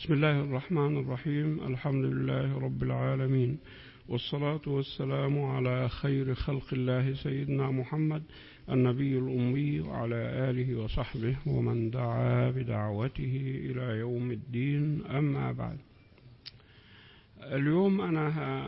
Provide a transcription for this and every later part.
بسم الله الرحمن الرحيم الحمد لله رب العالمين والصلاة والسلام على خير خلق الله سيدنا محمد النبي الأمي وعلى آله وصحبه ومن دعا بدعوته إلى يوم الدين أما بعد اليوم أنا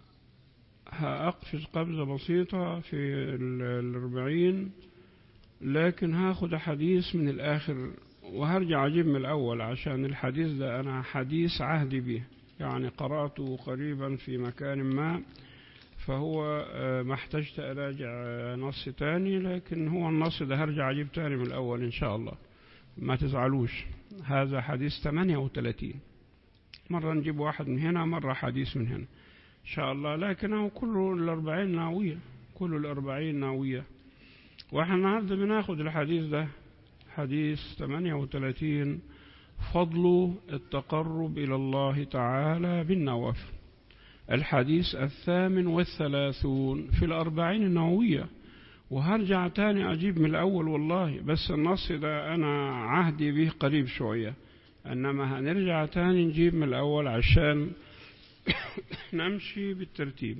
هأقفز قفزة بسيطة في الأربعين لكن هاخد حديث من الآخر وهرجع أجيب من الأول عشان الحديث ده أنا حديث عهدي به يعني قرأته قريبا في مكان ما فهو ما احتجت أراجع نص تاني لكن هو النص ده هرجع أجيب تاني من الأول إن شاء الله ما تزعلوش هذا حديث 38 مرة نجيب واحد من هنا مرة حديث من هنا إن شاء الله لكنه كل الأربعين ناوية كل الأربعين ناوية وإحنا النهاردة بناخد الحديث ده حديث 38 فضل التقرب إلى الله تعالى بالنوافل الحديث الثامن والثلاثون في الأربعين النووية وهرجع تاني أجيب من الأول والله بس النص ده أنا عهدي به قريب شوية إنما هنرجع تاني نجيب من الأول عشان نمشي بالترتيب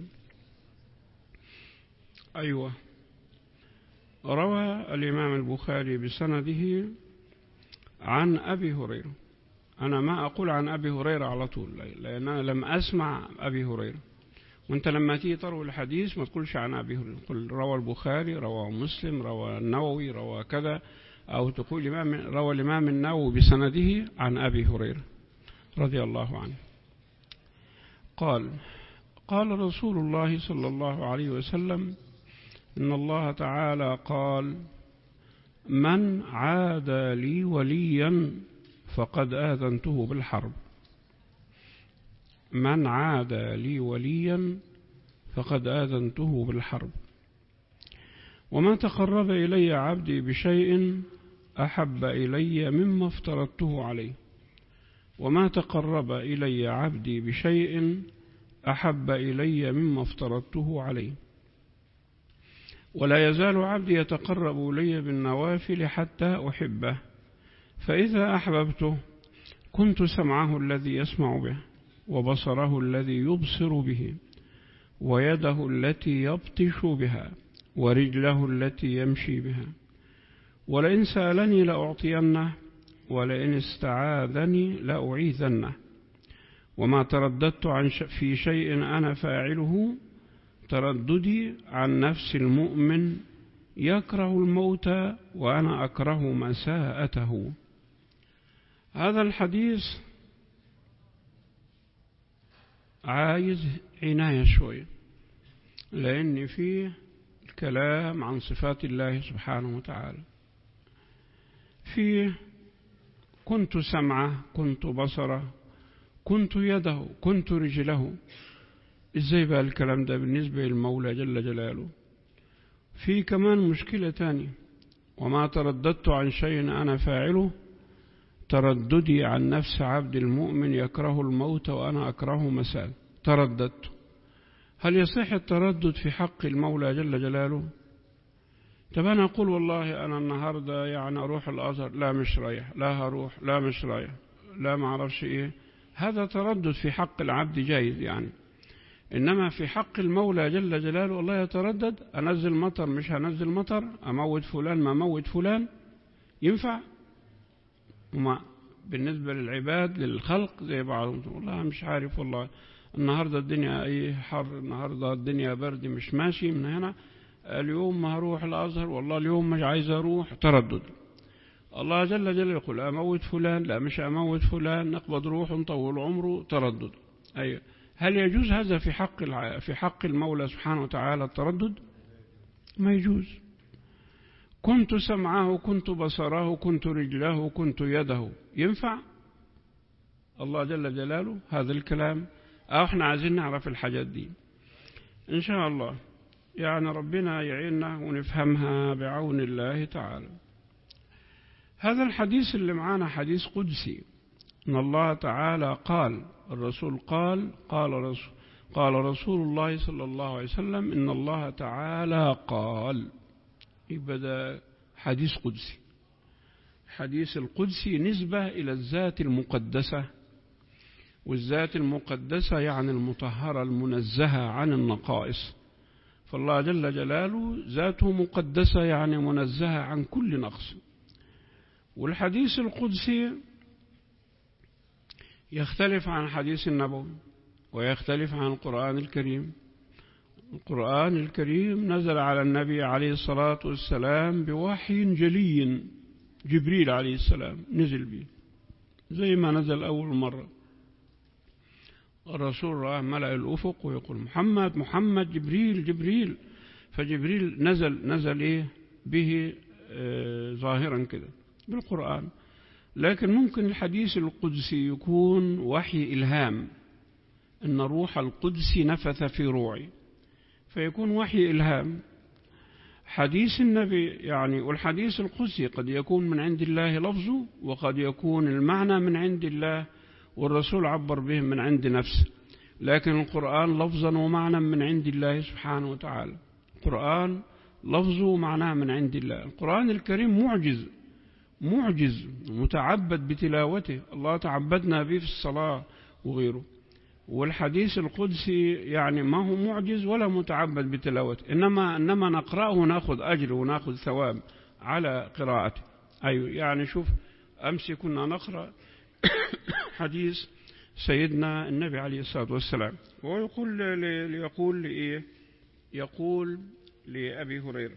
أيوة روى الإمام البخاري بسنده عن أبي هريرة أنا ما أقول عن أبي هريرة على طول لأن أنا لم أسمع أبي هريرة وأنت لما تيجي تروي الحديث ما تقولش عن أبي هريرة تقول روى البخاري روى مسلم روى النووي روى كذا أو تقول الإمام روى الإمام النووي بسنده عن أبي هريرة رضي الله عنه قال قال رسول الله صلى الله عليه وسلم إن الله تعالى قال من عادى لي وليا فقد آذنته بالحرب من عادى لي وليا فقد آذنته بالحرب وما تقرب إلي عبدي بشيء أحب إلي مما افترضته عليه وما تقرب إلي عبدي بشيء أحب إلي مما افترضته عليه ولا يزال عبدي يتقرب إلي بالنوافل حتى أحبه فإذا أحببته كنت سمعه الذي يسمع به وبصره الذي يبصر به ويده التي يبطش بها ورجله التي يمشي بها ولئن سألني لأعطينه ولئن استعاذني لأعيذنه وما ترددت عن في شيء أنا فاعله ترددي عن نفس المؤمن يكره الموت وأنا أكره مساءته هذا الحديث عايز عناية شوية لأن فيه الكلام عن صفات الله سبحانه وتعالى فيه كنت سمعه كنت بصره كنت يده كنت رجله ازاي بقى الكلام ده بالنسبة للمولى جل جلاله في كمان مشكلة تانية وما ترددت عن شيء أنا فاعله ترددي عن نفس عبد المؤمن يكره الموت وأنا أكره مساء ترددت هل يصح التردد في حق المولى جل جلاله طب أنا أقول والله أنا النهاردة يعني أروح الأزهر لا مش رايح لا هروح لا مش رايح لا ما أعرفش إيه هذا تردد في حق العبد جايز يعني إنما في حق المولى جل جلاله والله يتردد أنزل مطر مش هنزل مطر أموت فلان ما أموت فلان ينفع وما بالنسبة للعباد للخلق زي بعضهم والله مش عارف والله النهاردة الدنيا أي حر النهاردة الدنيا برد مش ماشي من هنا اليوم ما هروح الأزهر والله اليوم مش عايز أروح تردد الله جل جلاله يقول أموت فلان لا مش أموت فلان نقبض روح نطول عمره تردد أيوه هل يجوز هذا في حق في حق المولى سبحانه وتعالى التردد ما يجوز كنت سمعه كنت بصره كنت رجله كنت يده ينفع الله جل جلاله هذا الكلام أو احنا عايزين نعرف الحاجات دي إن شاء الله يعني ربنا يعيننا ونفهمها بعون الله تعالى هذا الحديث اللي معانا حديث قدسي إن الله تعالى قال الرسول قال قال رسول قال رسول الله صلى الله عليه وسلم إن الله تعالى قال يبقى ده حديث قدسي حديث القدسي نسبة إلى الذات المقدسة والذات المقدسة يعني المطهرة المنزهة عن النقائص فالله جل جلاله ذاته مقدسة يعني منزهة عن كل نقص والحديث القدسي يختلف عن الحديث النبوي ويختلف عن القرآن الكريم القرآن الكريم نزل على النبي عليه الصلاة والسلام بوحي جلي جبريل عليه السلام نزل به زي ما نزل أول مرة الرسول راه ملأ الأفق ويقول محمد محمد جبريل جبريل فجبريل نزل نزل إيه به آه ظاهرا كده بالقرآن لكن ممكن الحديث القدسي يكون وحي إلهام إن روح القدس نفث في روعي فيكون وحي إلهام حديث النبي يعني والحديث القدسي قد يكون من عند الله لفظه وقد يكون المعنى من عند الله والرسول عبر به من عند نفسه لكن القرآن لفظا ومعنى من عند الله سبحانه وتعالى القرآن لفظه ومعناه من عند الله القرآن الكريم معجز معجز متعبد بتلاوته الله تعبدنا به في الصلاة وغيره والحديث القدسي يعني ما هو معجز ولا متعبد بتلاوته إنما إنما نقرأه وناخذ أجر وناخذ ثواب على قراءته أيوة يعني شوف أمس كنا نقرأ حديث سيدنا النبي عليه الصلاة والسلام ويقول ليقول لإيه يقول لأبي هريرة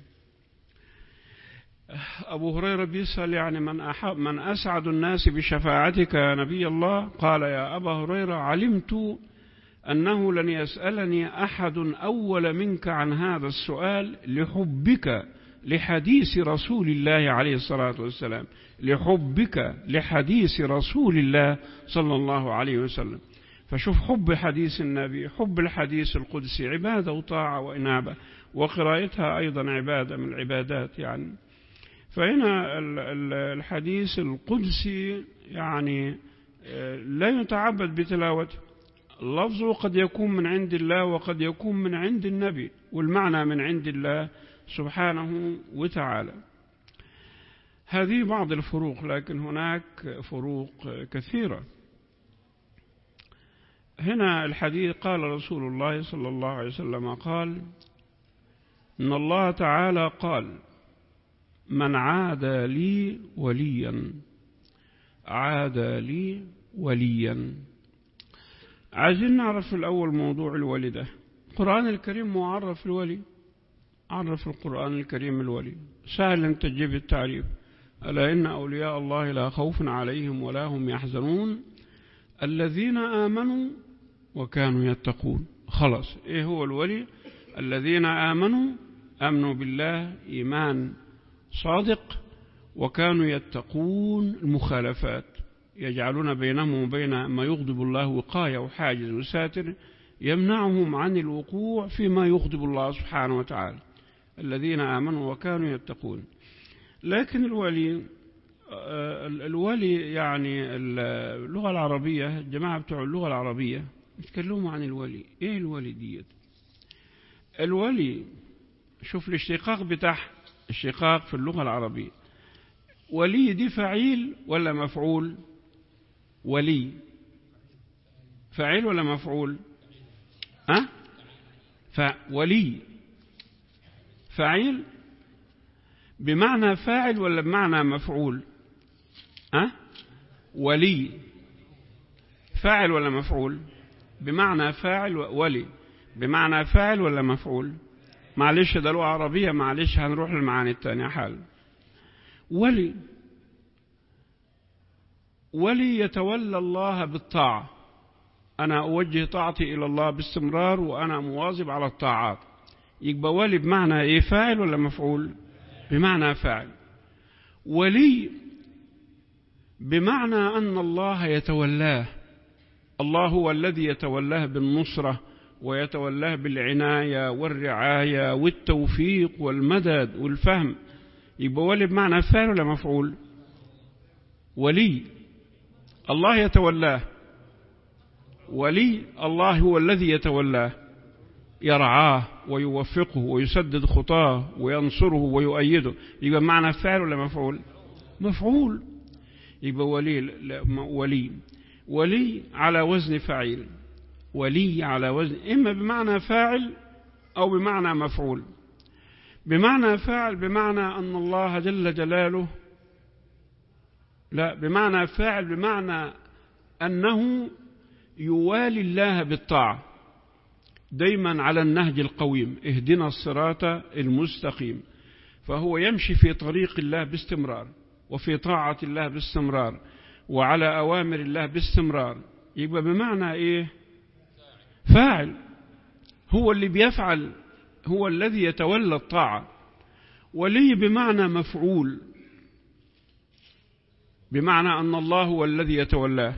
أبو هريرة بيسأل يعني من, أحب من أسعد الناس بشفاعتك يا نبي الله قال يا أبا هريرة علمت أنه لن يسألني أحد أول منك عن هذا السؤال لحبك لحديث رسول الله عليه الصلاة والسلام لحبك لحديث رسول الله صلى الله عليه وسلم فشوف حب حديث النبي حب الحديث القدسي عبادة وطاعة وإنابة وقراءتها أيضا عبادة من العبادات يعني فهنا الحديث القدسي يعني لا يتعبد بتلاوته لفظه قد يكون من عند الله وقد يكون من عند النبي والمعنى من عند الله سبحانه وتعالى هذه بعض الفروق لكن هناك فروق كثيرة هنا الحديث قال رسول الله صلى الله عليه وسلم قال إن الله تعالى قال من عادى لي وليا عادى لي وليا عايزين نعرف في الأول موضوع الولي ده القرآن الكريم معرف الولي عرف القرآن الكريم الولي سهل أن تجيب التعريف ألا إن أولياء الله لا خوف عليهم ولا هم يحزنون الذين آمنوا وكانوا يتقون خلاص إيه هو الولي الذين آمنوا أمنوا بالله إيمان صادق وكانوا يتقون المخالفات يجعلون بينهم وبين ما يغضب الله وقاية وحاجز وساتر يمنعهم عن الوقوع فيما يغضب الله سبحانه وتعالى الذين آمنوا وكانوا يتقون لكن الولي الولي يعني اللغة العربية الجماعة بتوع اللغة العربية يتكلموا عن الولي ايه الولي ديت الولي شوف الاشتقاق بتاعها الشقاق في اللغة العربية ولي دي فعيل ولا مفعول ولي فعيل ولا مفعول أه؟ فولي فعيل بمعنى فاعل ولا بمعنى مفعول أه؟ ولي فاعل ولا مفعول بمعنى فاعل ولي بمعنى فاعل ولا مفعول معلش ده لغة عربية معلش هنروح للمعاني التانية حال ولي ولي يتولى الله بالطاعة أنا أوجه طاعتي إلى الله باستمرار وأنا مواظب على الطاعات يبقى ولي بمعنى إيه فاعل ولا مفعول بمعنى فاعل ولي بمعنى أن الله يتولاه الله هو الذي يتولاه بالنصرة ويتولاه بالعناية والرعاية والتوفيق والمدد والفهم يبقى ولي بمعنى فاعل ولا مفعول ولي الله يتولاه ولي الله هو الذي يتولاه يرعاه ويوفقه ويسدد خطاه وينصره ويؤيده يبقى معنى فاعل ولا مفعول مفعول يبقى ولي ولي ولي على وزن فعيل ولي على وزن إما بمعنى فاعل أو بمعنى مفعول بمعنى فاعل بمعنى أن الله جل جلاله لا بمعنى فاعل بمعنى أنه يوالي الله بالطاعة دايما على النهج القويم اهدنا الصراط المستقيم فهو يمشي في طريق الله باستمرار وفي طاعة الله باستمرار وعلى أوامر الله باستمرار يبقى بمعنى إيه فاعل هو اللي بيفعل هو الذي يتولى الطاعة ولي بمعنى مفعول بمعنى أن الله هو الذي يتولاه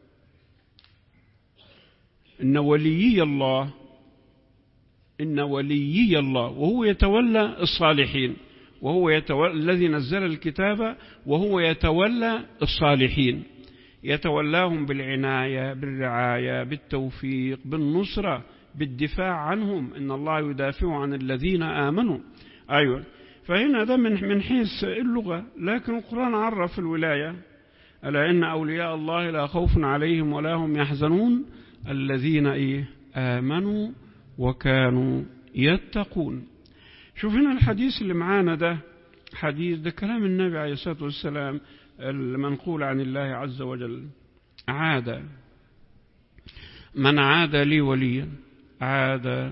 إن وليي الله إن وليي الله وهو يتولى الصالحين وهو يتولى الذي نزل الكتاب وهو يتولى الصالحين يتولاهم بالعناية بالرعاية بالتوفيق بالنصرة بالدفاع عنهم إن الله يدافع عن الذين آمنوا أيوة فهنا ده من من حيث اللغة لكن القرآن عرف الولاية ألا إن أولياء الله لا خوف عليهم ولا هم يحزنون الذين إيه آمنوا وكانوا يتقون شوف هنا الحديث اللي معانا ده حديث ده كلام النبي عليه الصلاة والسلام المنقول عن الله عز وجل عاد من عاد لي وليا عاد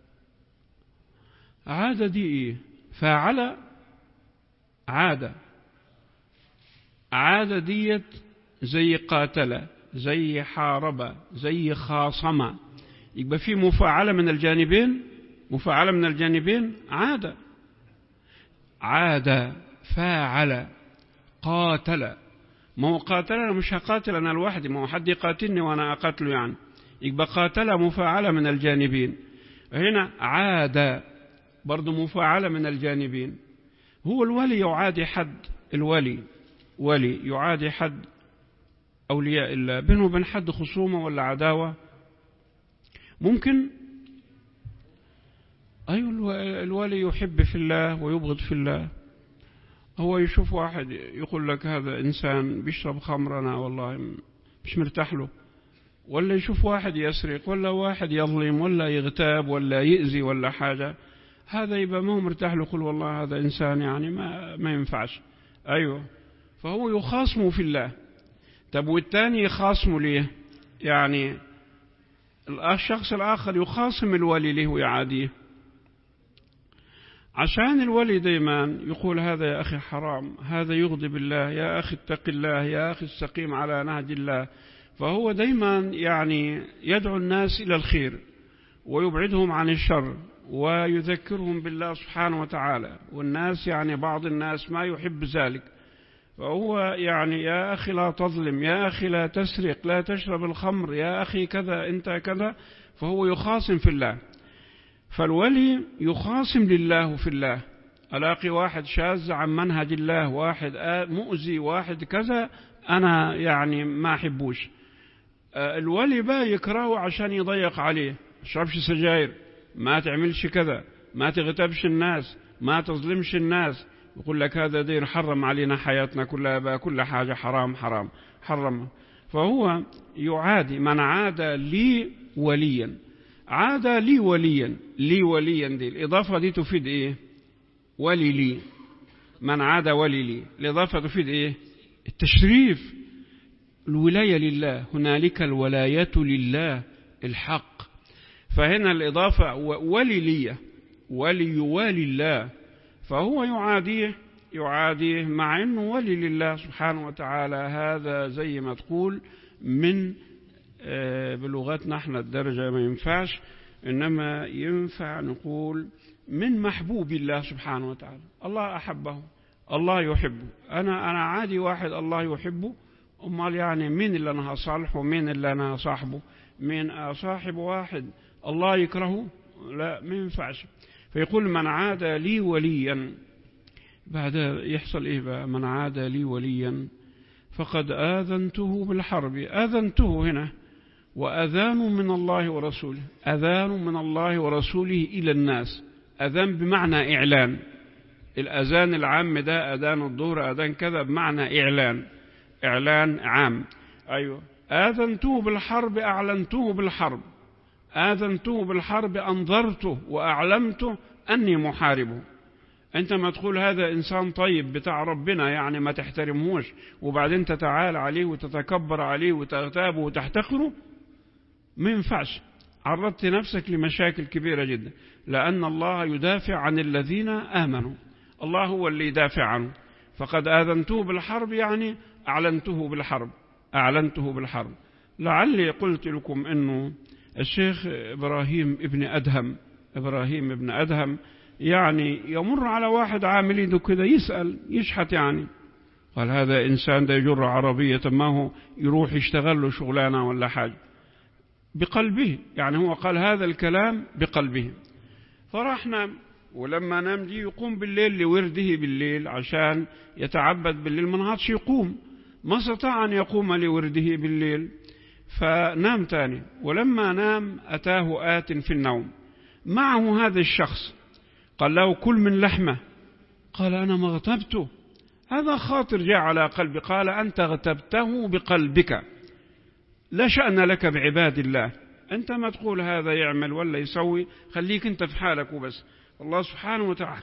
عاد دي ايه فاعل عاد عاد ديت زي قاتل زي حارب زي خاصم يبقى في مفاعلة من الجانبين مفاعلة من الجانبين عاد عاد فاعل قاتل ما هو قاتل أنا مش هقاتل أنا لوحدي ما هو حد يقاتلني وأنا أقاتله يعني يبقى قاتل مفاعلة من الجانبين هنا عاد برضه مفاعلة من الجانبين هو الولي يعادي حد الولي ولي يعادي حد أولياء الله بينه وبين حد خصومة ولا عداوة ممكن أيوة الولي يحب في الله ويبغض في الله هو يشوف واحد يقول لك هذا إنسان بيشرب خمر أنا والله مش مرتاح له ولا يشوف واحد يسرق ولا واحد يظلم ولا يغتاب ولا يأذي ولا حاجة هذا يبقى ما هو مرتاح له يقول والله هذا إنسان يعني ما, ما ينفعش أيوة فهو يخاصمه في الله طب والتاني يخاصمه ليه يعني الشخص الآخر يخاصم الولي له ويعاديه عشان الولي دايما يقول هذا يا أخي حرام هذا يغضب الله يا أخي اتق الله يا أخي استقيم على نهج الله فهو دايما يعني يدعو الناس إلى الخير ويبعدهم عن الشر ويذكرهم بالله سبحانه وتعالى والناس يعني بعض الناس ما يحب ذلك فهو يعني يا أخي لا تظلم يا أخي لا تسرق لا تشرب الخمر يا أخي كذا أنت كذا فهو يخاصم في الله فالولي يخاصم لله في الله ألاقي واحد شاذ عن منهج الله واحد مؤذي واحد كذا أنا يعني ما أحبوش الولي بقى يكرهه عشان يضيق عليه شربش سجاير ما تعملش كذا ما تغتابش الناس ما تظلمش الناس يقول لك هذا دير حرم علينا حياتنا كلها بقى كل حاجة حرام حرام حرم فهو يعادي من عاد لي وليا عاد لي وليا لي وليا دي الإضافة دي تفيد إيه ولي لي من عاد ولي لي الإضافة تفيد إيه التشريف الولاية لله هنالك الولاية لله الحق فهنا الإضافة ولي لي ولي يوالي الله فهو يعاديه يعاديه مع أنه ولي لله سبحانه وتعالى هذا زي ما تقول من بلغتنا احنا الدرجة ما ينفعش إنما ينفع نقول من محبوب الله سبحانه وتعالى الله أحبه الله يحبه أنا أنا عادي واحد الله يحبه أمال يعني مين اللي أنا هصالحه مين اللي أنا صاحبه مين أصاحب واحد الله يكرهه لا ما ينفعش فيقول من عاد لي وليا بعد يحصل إيه بقى من عاد لي وليا فقد آذنته بالحرب آذنته هنا وأذان من الله ورسوله أذان من الله ورسوله إلى الناس أذان بمعنى إعلان الأذان العام ده أذان الظهر أذان كذا بمعنى إعلان إعلان عام أيوة آذنته بالحرب أعلنته بالحرب آذنته بالحرب أنظرته وأعلمته أني محاربه أنت ما تقول هذا إنسان طيب بتاع ربنا يعني ما تحترمهوش وبعدين تتعال عليه وتتكبر عليه وتغتابه وتحتقره ما ينفعش عرضت نفسك لمشاكل كبيرة جدا لأن الله يدافع عن الذين آمنوا الله هو اللي يدافع عنه فقد آذنته بالحرب يعني أعلنته بالحرب أعلنته بالحرب لعلي قلت لكم أنه الشيخ إبراهيم ابن أدهم إبراهيم ابن أدهم يعني يمر على واحد عامل يده كده يسأل يشحت يعني قال هذا إنسان ده يجر عربية ما هو يروح يشتغل له شغلانة ولا حاجة بقلبه يعني هو قال هذا الكلام بقلبه فراح نام ولما نام دي يقوم بالليل لورده بالليل عشان يتعبد بالليل ما نهضش يقوم ما استطاع أن يقوم لورده بالليل فنام تاني ولما نام أتاه آت في النوم معه هذا الشخص قال له كل من لحمه قال أنا ما اغتبته هذا خاطر جاء على قلبي قال أنت اغتبته بقلبك لا شأن لك بعباد الله أنت ما تقول هذا يعمل ولا يسوي خليك أنت في حالك وبس الله سبحانه وتعالى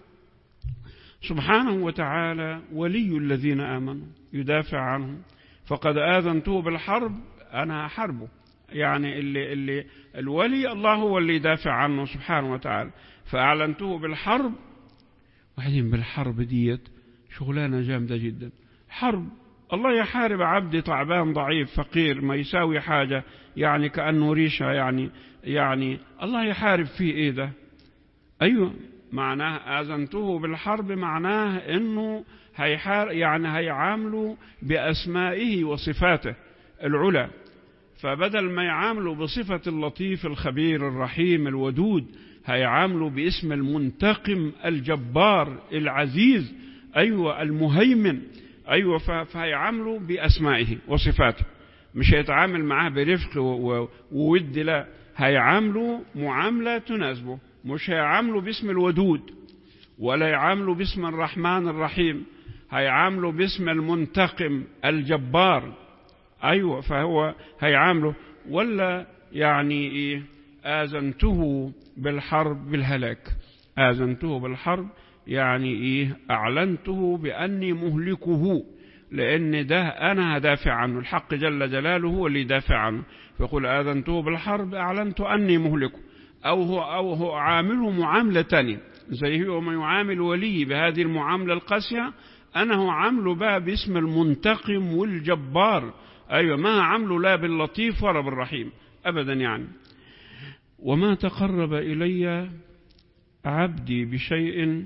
سبحانه وتعالى ولي الذين آمنوا يدافع عنهم فقد آذنته بالحرب أنا أحاربه يعني اللي, اللي الولي الله هو اللي يدافع عنه سبحانه وتعالى فأعلنته بالحرب وبعدين بالحرب ديت شغلانة جامدة جدا حرب الله يحارب عبدي تعبان ضعيف فقير ما يساوي حاجة يعني كأنه ريشة يعني يعني الله يحارب فيه إيه ده أيوة معناه آذنته بالحرب معناه إنه هيحار يعني هيعامله بأسمائه وصفاته العلى فبدل ما يعاملوا بصفة اللطيف الخبير الرحيم الودود هيعاملوا باسم المنتقم الجبار العزيز أيوة المهيمن أيوة فهيعاملوا بأسمائه وصفاته مش هيتعامل معاه برفق وود لا هيعاملوا معاملة تناسبه مش هيعاملوا باسم الودود ولا يعاملوا باسم الرحمن الرحيم هيعاملوا باسم المنتقم الجبار أيوة فهو هيعامله ولا يعني إيه آذنته بالحرب بالهلاك آذنته بالحرب يعني إيه أعلنته بأني مهلكه لأن ده أنا هدافع عنه الحق جل جلاله هو اللي يدافع عنه فيقول آذنته بالحرب أعلنت أني مهلكه أو هو, أو هو عامله معاملة تانية زي هو ما يعامل ولي بهذه المعاملة القاسية أنا هو عامله بقى باسم المنتقم والجبار أيوة ما عامله لا باللطيف ولا بالرحيم أبدا يعني وما تقرب إلي عبدي بشيء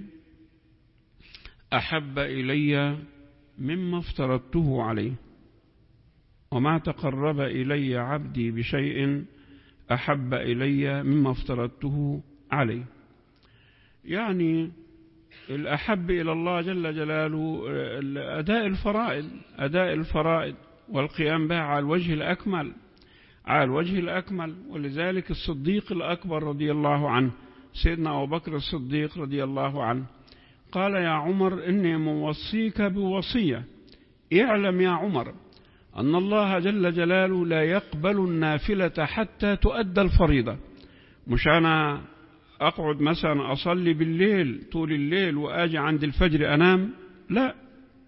أحب إلي مما افترضته عليه وما تقرب إلي عبدي بشيء أحب إلي مما افترضته عليه يعني الأحب إلى الله جل جلاله أداء الفرائض أداء الفرائض والقيام بها على الوجه الأكمل على الوجه الأكمل ولذلك الصديق الأكبر رضي الله عنه سيدنا أبو بكر الصديق رضي الله عنه قال يا عمر إني موصيك بوصية اعلم يا عمر أن الله جل جلاله لا يقبل النافلة حتى تؤدى الفريضة مش أنا أقعد مثلا أصلي بالليل طول الليل وآجي عند الفجر أنام لا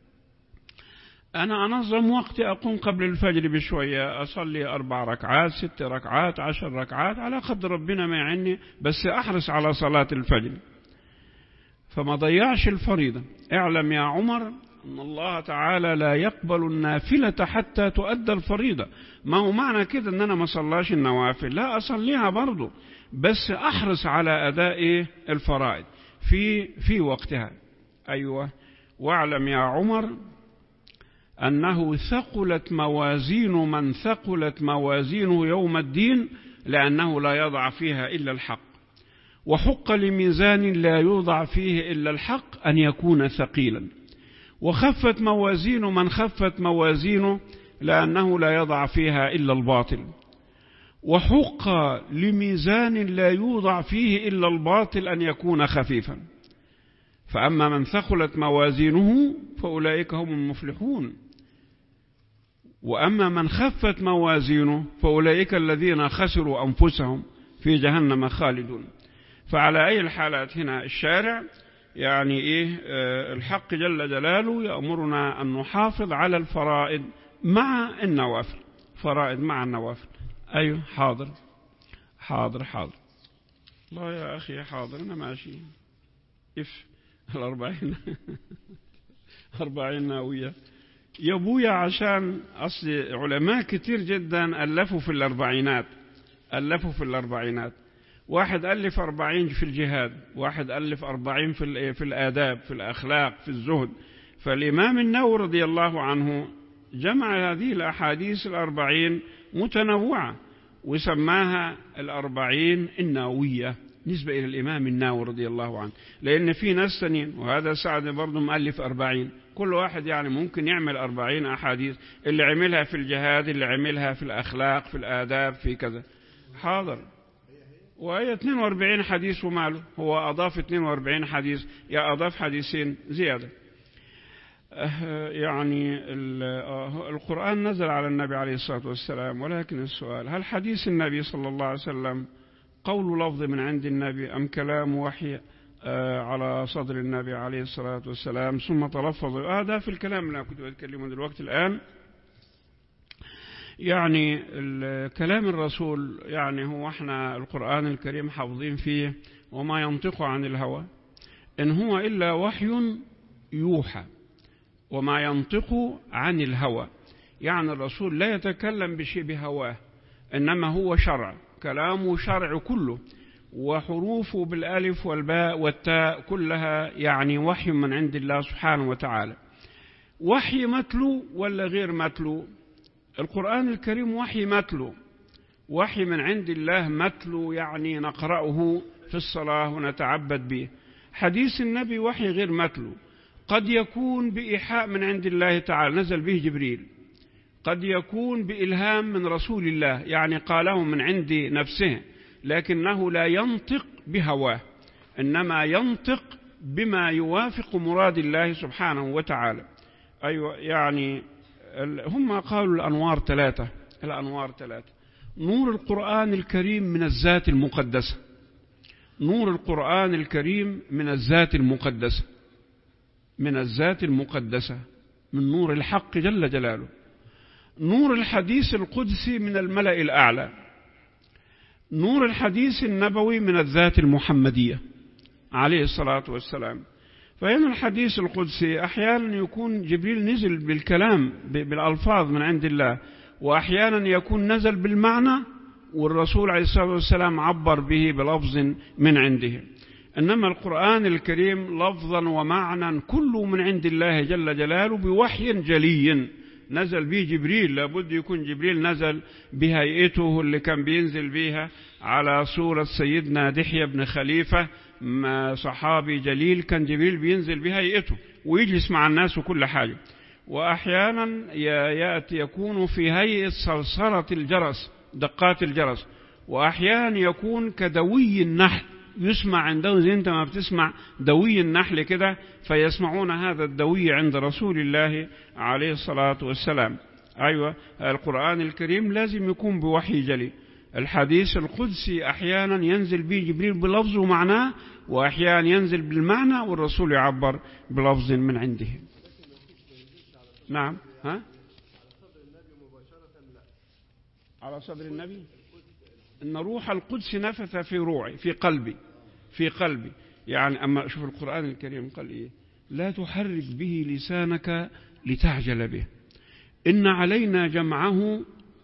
أنا أنظم وقتي أقوم قبل الفجر بشوية أصلي أربع ركعات ست ركعات عشر ركعات على قدر ربنا ما يعني بس أحرص على صلاة الفجر فما ضيعش الفريضة اعلم يا عمر أن الله تعالى لا يقبل النافلة حتى تؤدى الفريضة ما هو معنى كده أن أنا ما صلاش النوافل لا أصليها برضو بس أحرص على أداء الفرائض في في وقتها أيوة واعلم يا عمر أنه ثقلت موازين من ثقلت موازينه يوم الدين لأنه لا يضع فيها إلا الحق وحق لميزان لا يوضع فيه إلا الحق أن يكون ثقيلا وخفت موازين من خفت موازينه لأنه لا يضع فيها إلا الباطل وحق لميزان لا يوضع فيه إلا الباطل أن يكون خفيفا فأما من ثقلت موازينه فأولئك هم المفلحون وأما من خفت موازينه فأولئك الذين خسروا أنفسهم في جهنم خالدون فعلى أي الحالات هنا الشارع يعني إيه آه، الحق جل جلاله يأمرنا أن نحافظ على الفرائض مع النوافل فرائض مع النوافل أيوه حاضر حاضر حاضر الله يا أخي حاضر أنا ماشي إف الأربعين أربعين ناوية يا أبويا عشان أصل علماء كتير جدا ألفوا في الأربعينات ألفوا في الأربعينات واحد ألف أربعين في الجهاد واحد ألف أربعين في, في الآداب في الأخلاق في الزهد فالإمام النووي رضي الله عنه جمع هذه الأحاديث الأربعين متنوعة وسماها الأربعين الناوية نسبة إلى الإمام الناوي رضي الله عنه لأن في ناس ثانيين وهذا سعد برضه مؤلف أربعين كل واحد يعني ممكن يعمل أربعين أحاديث اللي عملها في الجهاد اللي عملها في الأخلاق في الآداب في كذا حاضر وهي 42 حديث وماله هو أضاف 42 حديث يا أضاف حديثين زيادة أه، يعني أه، القرآن نزل على النبي عليه الصلاة والسلام ولكن السؤال هل حديث النبي صلى الله عليه وسلم قول لفظ من عند النبي أم كلام وحي أه، على صدر النبي عليه الصلاة والسلام ثم تلفظ هذا في الكلام اللي كنت بتكلمه دلوقتي الآن يعني كلام الرسول يعني هو احنا القرآن الكريم حافظين فيه وما ينطق عن الهوى إن هو إلا وحي يوحى وما ينطق عن الهوى يعني الرسول لا يتكلم بشيء بهواه إنما هو شرع كلامه شرع كله وحروفه بالالف والباء والتاء كلها يعني وحي من عند الله سبحانه وتعالى وحي متلو ولا غير متلو القرآن الكريم وحي متلو وحي من عند الله متلو يعني نقرأه في الصلاة ونتعبد به حديث النبي وحي غير متلو قد يكون بإيحاء من عند الله تعالى نزل به جبريل قد يكون بإلهام من رسول الله يعني قاله من عند نفسه لكنه لا ينطق بهواه إنما ينطق بما يوافق مراد الله سبحانه وتعالى أيوة يعني هم قالوا الأنوار ثلاثة الأنوار ثلاثة نور القرآن الكريم من الذات المقدسة نور القرآن الكريم من الذات المقدسة من الذات المقدسة من نور الحق جل جلاله نور الحديث القدسي من الملأ الأعلى نور الحديث النبوي من الذات المحمدية عليه الصلاة والسلام فهنا الحديث القدسي أحيانا يكون جبريل نزل بالكلام بالألفاظ من عند الله وأحيانا يكون نزل بالمعنى والرسول عليه الصلاة والسلام عبر به بلفظ من عنده إنما القرآن الكريم لفظا ومعنى كله من عند الله جل جلاله بوحي جلي نزل به جبريل لابد يكون جبريل نزل بهيئته اللي كان بينزل بها على صورة سيدنا دحية بن خليفة صحابي جليل كان جبريل بينزل بهيئته ويجلس مع الناس وكل حاجة وأحيانا يأتي يكون في هيئة صرصرة الجرس دقات الجرس وأحيانا يكون كدوي النحل يسمع عنده زي انت ما بتسمع دوي النحل كده فيسمعون هذا الدوي عند رسول الله عليه الصلاة والسلام أيوة القرآن الكريم لازم يكون بوحي جلي الحديث القدسي أحيانا ينزل به جبريل بلفظ ومعناه وأحيانا ينزل بالمعنى والرسول يعبر بلفظ من عنده نعم ها على صدر النبي ان روح القدس نفث في روعي في قلبي في قلبي يعني اما شوف القران الكريم قال ايه لا تحرك به لسانك لتعجل به ان علينا جمعه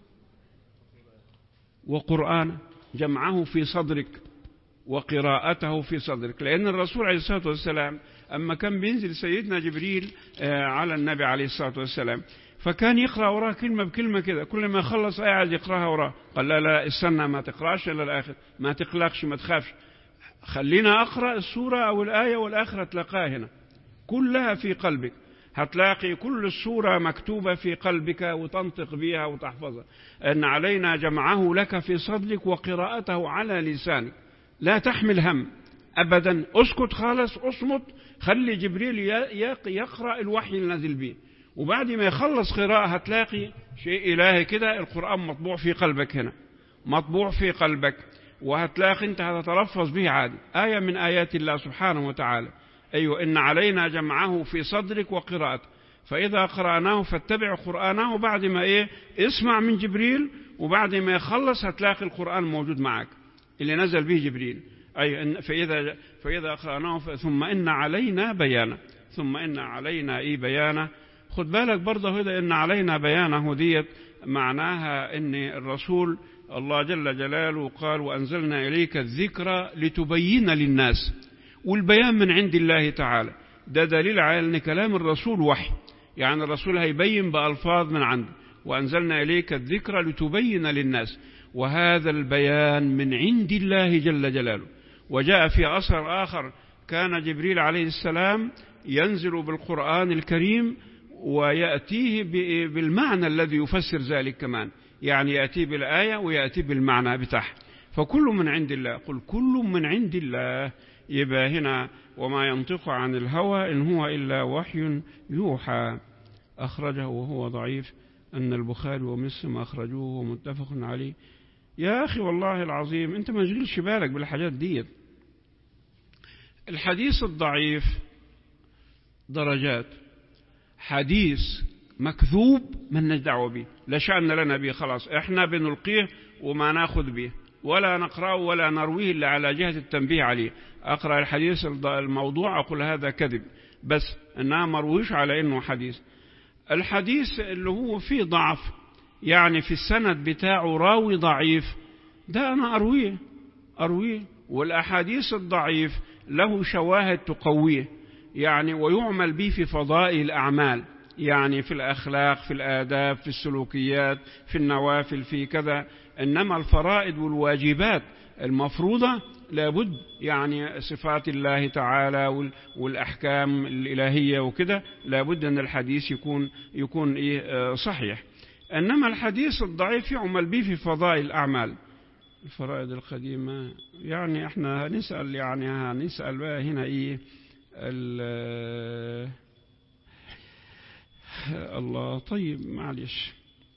وقرآن جمعه في صدرك وقراءته في صدرك لأن الرسول عليه الصلاة والسلام أما كان بينزل سيدنا جبريل آه، على النبي عليه الصلاة والسلام فكان يقرأ وراه كلمة بكلمة كده كل ما يخلص آية عايز يقرأها وراه قال لا لا استنى ما تقرأش إلا الآخر ما تقلقش ما تخافش خلينا أقرأ السورة أو الآية والآخرة تلقاها هنا كلها في قلبك هتلاقي كل السورة مكتوبة في قلبك وتنطق بها وتحفظها أن علينا جمعه لك في صدرك وقراءته على لسانك لا تحمل هم أبدا اسكت خالص اصمت خلي جبريل يقرأ الوحي النازل به وبعد ما يخلص قراءة هتلاقي شيء إلهي كده القرآن مطبوع في قلبك هنا مطبوع في قلبك وهتلاقي انت هتتلفظ به عادي آية من آيات الله سبحانه وتعالى أيوة إن علينا جمعه في صدرك وقراءته فإذا قرأناه فاتبع قرآنه بعد ما إيه اسمع من جبريل وبعد ما يخلص هتلاقي القرآن موجود معك اللي نزل به جبريل أي فإذا فإذا قرأناه ثم إن علينا بيانه ثم إن علينا إيه بيانه خد بالك برضه هذا إن علينا بيانه ديت معناها إن الرسول الله جل جلاله قال وأنزلنا إليك الذكر لتبين للناس والبيان من عند الله تعالى ده دليل على أن كلام الرسول وحي يعني الرسول هيبين بألفاظ من عنده وأنزلنا إليك الذكر لتبين للناس وهذا البيان من عند الله جل جلاله وجاء في أثر آخر كان جبريل عليه السلام ينزل بالقرآن الكريم ويأتيه بالمعنى الذي يفسر ذلك كمان يعني يأتي بالآية ويأتي بالمعنى بتاعها فكل من عند الله قل كل من عند الله يبقى هنا وما ينطق عن الهوى إن هو إلا وحي يوحى أخرجه وهو ضعيف أن البخاري ومسلم أخرجوه ومتفق عليه يا أخي والله العظيم أنت ما تشغلش بالك بالحاجات دي الحديث الضعيف درجات حديث مكذوب من دعوة به لا شأن لنا به خلاص احنا بنلقيه وما ناخذ به ولا نقرأه ولا نرويه إلا على جهة التنبيه عليه أقرأ الحديث الموضوع أقول هذا كذب بس أنها مرويش على أنه حديث الحديث اللي هو فيه ضعف يعني في السند بتاعه راوي ضعيف ده أنا أرويه أرويه والأحاديث الضعيف له شواهد تقويه يعني ويعمل به في فضائل الأعمال يعني في الأخلاق في الآداب في السلوكيات في النوافل في كذا إنما الفرائض والواجبات المفروضة لابد يعني صفات الله تعالى والأحكام الإلهية وكده لابد أن الحديث يكون يكون إيه صحيح إنما الحديث الضعيف يعمل به في فضائل الأعمال الفرائض القديمة يعني احنا هنسأل يعني هنسأل بقى هنا ايه الله طيب معلش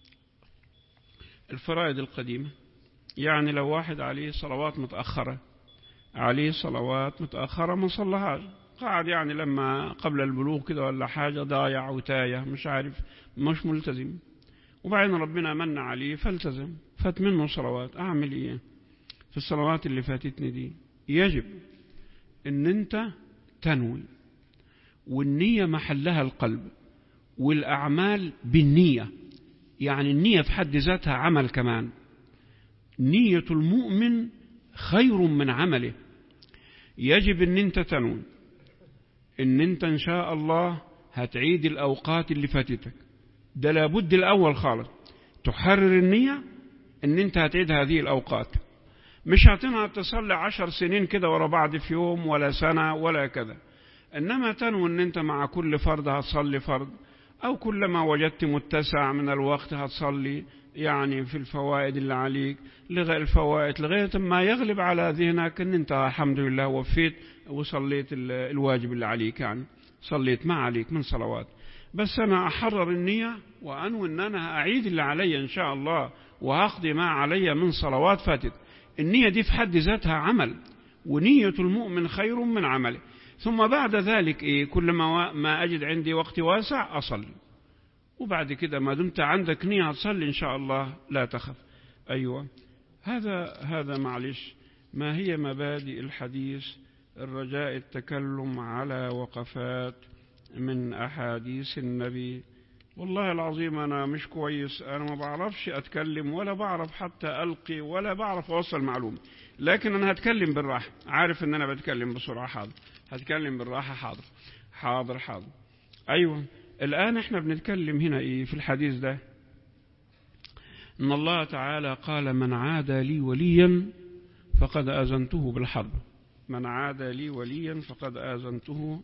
الفرائض القديمة يعني لو واحد عليه صلوات متأخرة عليه صلوات متأخرة ما صلىهاش قاعد يعني لما قبل البلوغ كده ولا حاجة ضايع وتايه مش عارف مش ملتزم وبعدين ربنا من عليه فالتزم فات منه صلوات أعمل إيه في الصلوات اللي فاتتني دي يجب ان انت تنوي والنية محلها القلب والأعمال بالنية يعني النية في حد ذاتها عمل كمان نية المؤمن خير من عمله يجب ان انت تنوي ان انت ان شاء الله هتعيد الاوقات اللي فاتتك ده لابد الاول خالص تحرر النية ان انت هتعيد هذه الاوقات مش هتنهى تصلي عشر سنين كده ورا بعض في يوم ولا سنة ولا كذا انما تنوي ان انت مع كل فرد هتصلي فرض او كلما وجدت متسع من الوقت هتصلي يعني في الفوائد اللي عليك لغاية الفوائد لغاية ما يغلب على ذهنك ان انت الحمد لله وفيت وصليت الواجب اللي عليك يعني صليت ما عليك من صلوات بس انا احرر النية وانوي ان انا اعيد اللي علي ان شاء الله وهقضي ما علي من صلوات فاتت النية دي في حد ذاتها عمل ونية المؤمن خير من عمله ثم بعد ذلك إيه كل ما, ما أجد عندي وقت واسع أصلي وبعد كده ما دمت عندك نية تصلي إن شاء الله لا تخف أيوة هذا هذا معلش ما هي مبادئ الحديث الرجاء التكلم على وقفات من أحاديث النبي والله العظيم أنا مش كويس أنا ما بعرفش أتكلم ولا بعرف حتى ألقي ولا بعرف أوصل معلومة لكن أنا هتكلم بالراحة عارف أن أنا بتكلم بسرعة حاضر هتكلم بالراحة حاضر حاضر حاضر أيوة الآن احنا بنتكلم هنا إيه في الحديث ده إن الله تعالى قال من عاد لي وليا فقد آذنته بالحرب من عاد لي وليا فقد آذنته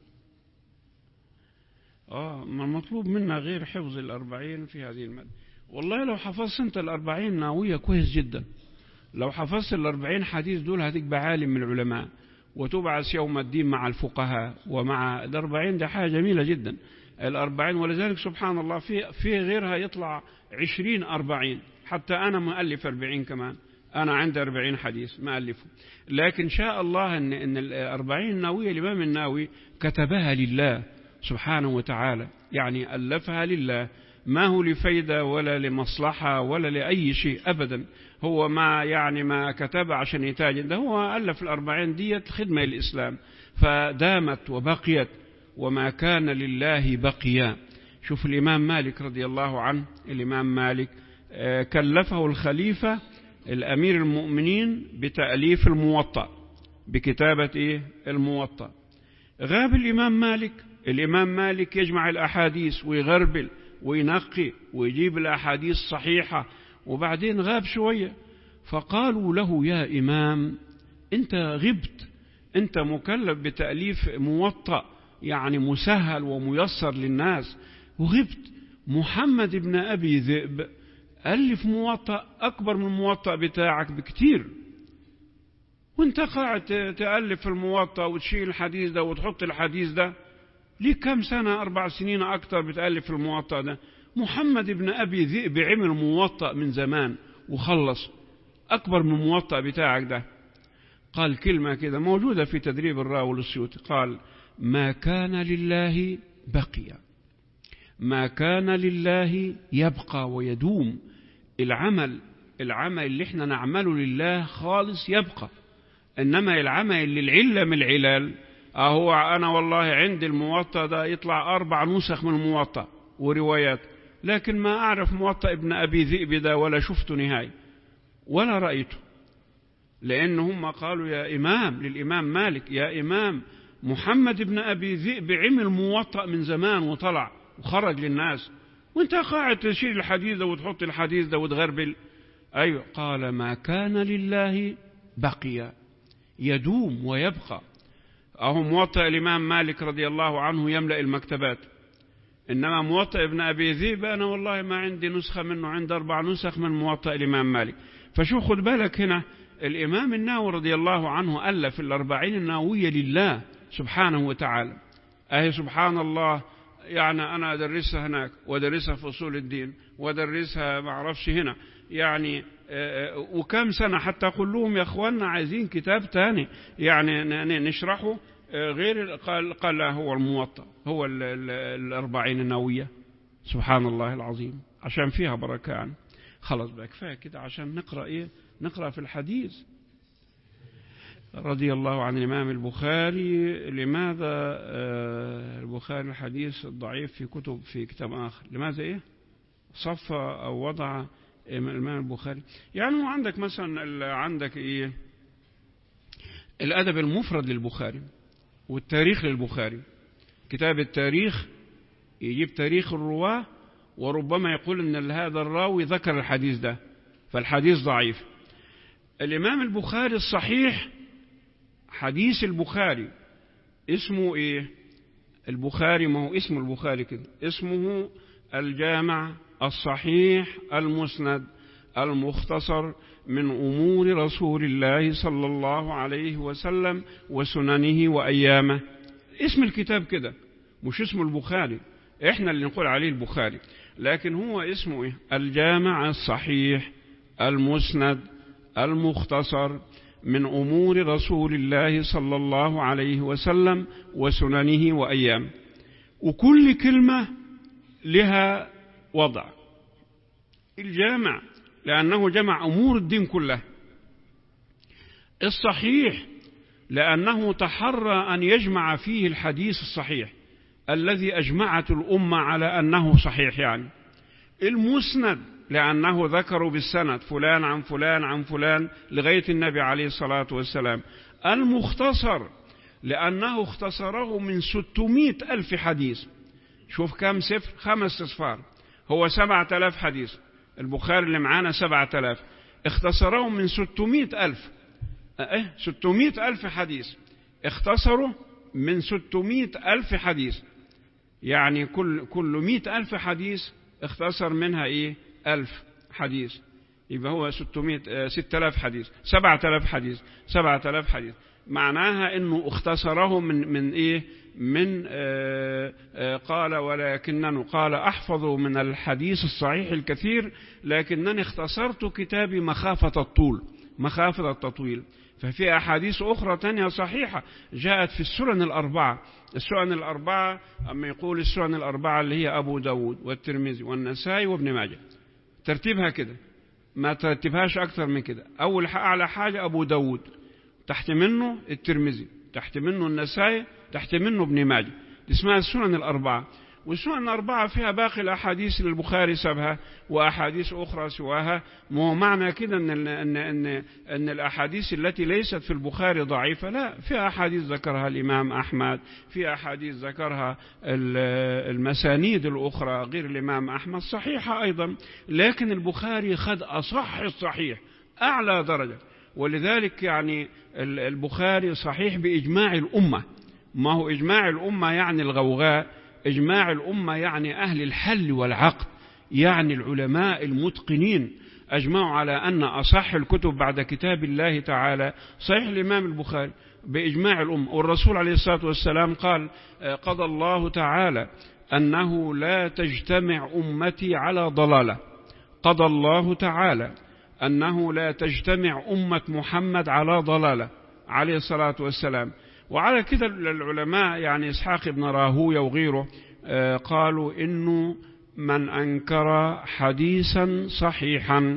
آه ما المطلوب منا غير حفظ الأربعين في هذه المادة والله لو حفظت أنت الأربعين ناوية كويس جدا لو حفظت الأربعين حديث دول هتبقى عالم من العلماء وتبعث يوم الدين مع الفقهاء ومع الأربعين ده حاجة جميلة جدا الأربعين ولذلك سبحان الله في في غيرها يطلع عشرين أربعين حتى أنا مؤلف أربعين كمان أنا عندي أربعين حديث مألفه لكن شاء الله أن أن الأربعين الناوية الإمام الناوي كتبها لله سبحانه وتعالى يعني ألفها لله ما هو لفايدة ولا لمصلحة ولا لأي شيء أبدا هو ما يعني ما كتب عشان يتاجر ده هو ألف الأربعين ديت خدمة للإسلام فدامت وبقيت وما كان لله بقيا شوف الإمام مالك رضي الله عنه الإمام مالك كلفه الخليفة الأمير المؤمنين بتأليف الموطأ بكتابة إيه الموطأ غاب الإمام مالك الإمام مالك يجمع الأحاديث ويغربل وينقي ويجيب الأحاديث صحيحة وبعدين غاب شوية فقالوا له يا إمام أنت غبت أنت مكلف بتأليف موطأ يعني مسهل وميسر للناس وغبت محمد بن أبي ذئب ألف موطأ أكبر من الموطأ بتاعك بكتير وانت قاعد تألف الموطأ وتشيل الحديث ده وتحط الحديث ده ليه كم سنة أربع سنين أكتر بتألف الموطأ ده محمد بن أبي ذئب عمل موطأ من زمان وخلص أكبر من الموطأ بتاعك ده قال كلمة كده موجودة في تدريب الراوي السيوطي قال ما كان لله بقي ما كان لله يبقى ويدوم العمل العمل اللي احنا نعمله لله خالص يبقى انما العمل للعلة من العلال اهو انا والله عندي الموطأ ده يطلع اربع نسخ من الموطأ وروايات لكن ما اعرف موطأ ابن ابي ذئب ده ولا شفته نهاية ولا رأيته لان هم قالوا يا امام للامام مالك يا امام محمد بن ابي ذئب عمل موطأ من زمان وطلع وخرج للناس وانت قاعد تشيل الحديث ده وتحط الحديث ده وتغربل ايوه قال ما كان لله بقي يدوم ويبقى اهو موطأ الامام مالك رضي الله عنه يملأ المكتبات انما موطأ ابن ابي ذئب انا والله ما عندي نسخة منه عندي اربع نسخ من موطأ الامام مالك فشو خد بالك هنا الامام الناوي رضي الله عنه الف الاربعين الناوية لله سبحانه وتعالى اهي سبحان الله يعني أنا أدرسها هناك وأدرسها في أصول الدين وأدرسها ما أعرفش هنا يعني وكم سنة حتى أقول لهم يا أخوانا عايزين كتاب تاني يعني نشرحه غير قال قال لا هو الموطأ هو ال ال الأربعين النووية سبحان الله العظيم عشان فيها بركان خلاص بقى كفاية كده عشان نقرأ إيه نقرأ في الحديث رضي الله عن الإمام البخاري لماذا البخاري الحديث الضعيف في كتب في كتاب آخر لماذا إيه صف أو وضع الإمام البخاري يعني هو عندك مثلا عندك إيه الأدب المفرد للبخاري والتاريخ للبخاري كتاب التاريخ يجيب تاريخ الرواة وربما يقول أن هذا الراوي ذكر الحديث ده فالحديث ضعيف الإمام البخاري الصحيح حديث البخاري اسمه ايه البخاري ما هو اسم البخاري كده اسمه الجامع الصحيح المسند المختصر من امور رسول الله صلى الله عليه وسلم وسننه وايامه اسم الكتاب كده مش اسم البخاري احنا اللي نقول عليه البخاري لكن هو اسمه ايه الجامع الصحيح المسند المختصر من امور رسول الله صلى الله عليه وسلم وسننه وايامه وكل كلمه لها وضع الجامع لانه جمع امور الدين كلها الصحيح لانه تحرى ان يجمع فيه الحديث الصحيح الذي اجمعت الامه على انه صحيح يعني المسند لأنه ذكروا بالسند فلان عن فلان عن فلان لغاية النبي عليه الصلاة والسلام المختصر لأنه اختصره من ستمائة ألف حديث شوف كم صفر خمس أصفار هو سبعة ألاف حديث البخاري اللي معانا سبعة ألاف اختصره من ستمائة ألف اه ستمائة ألف حديث اختصروا من ستمائة ألف حديث يعني كل كل مئة ألف حديث اختصر منها ايه ألف حديث يبقى هو 600 6000 حديث 7000 حديث 7000 حديث معناها انه اختصره من من ايه من آآ آآ قال ولكنني قال احفظ من الحديث الصحيح الكثير لكنني اختصرت كتابي مخافة الطول مخافة التطويل ففي أحاديث أخرى تانية صحيحة جاءت في السنن الأربعة السنن الأربعة أما يقول السنن الأربعة اللي هي أبو داود والترمذي والنسائي وابن ماجه ترتيبها كده ما ترتبهاش أكثر من كده أول أعلى حاجة أبو داود تحت منه الترمذي تحت منه النسائي تحت منه ابن ماجه اسمها السنن الأربعة والسنن الأربعة فيها باقي الأحاديث اللي البخاري سابها وأحاديث أخرى سواها مو معنى كده إن, إن, إن, إن الأحاديث التي ليست في البخاري ضعيفة لا في أحاديث ذكرها الإمام أحمد في أحاديث ذكرها المسانيد الأخرى غير الإمام أحمد صحيحة أيضا لكن البخاري خد أصح الصحيح أعلى درجة ولذلك يعني البخاري صحيح بإجماع الأمة ما هو إجماع الأمة يعني الغوغاء إجماع الأمة يعني أهل الحل والعقد يعني العلماء المتقنين أجمعوا على أن أصح الكتب بعد كتاب الله تعالى صحيح الإمام البخاري بإجماع الأمة والرسول عليه الصلاة والسلام قال قضى الله تعالى أنه لا تجتمع أمتي على ضلالة قضى الله تعالى أنه لا تجتمع أمة محمد على ضلالة عليه الصلاة والسلام وعلى كده العلماء يعني إسحاق بن راهوية وغيره قالوا إنه من أنكر حديثا صحيحا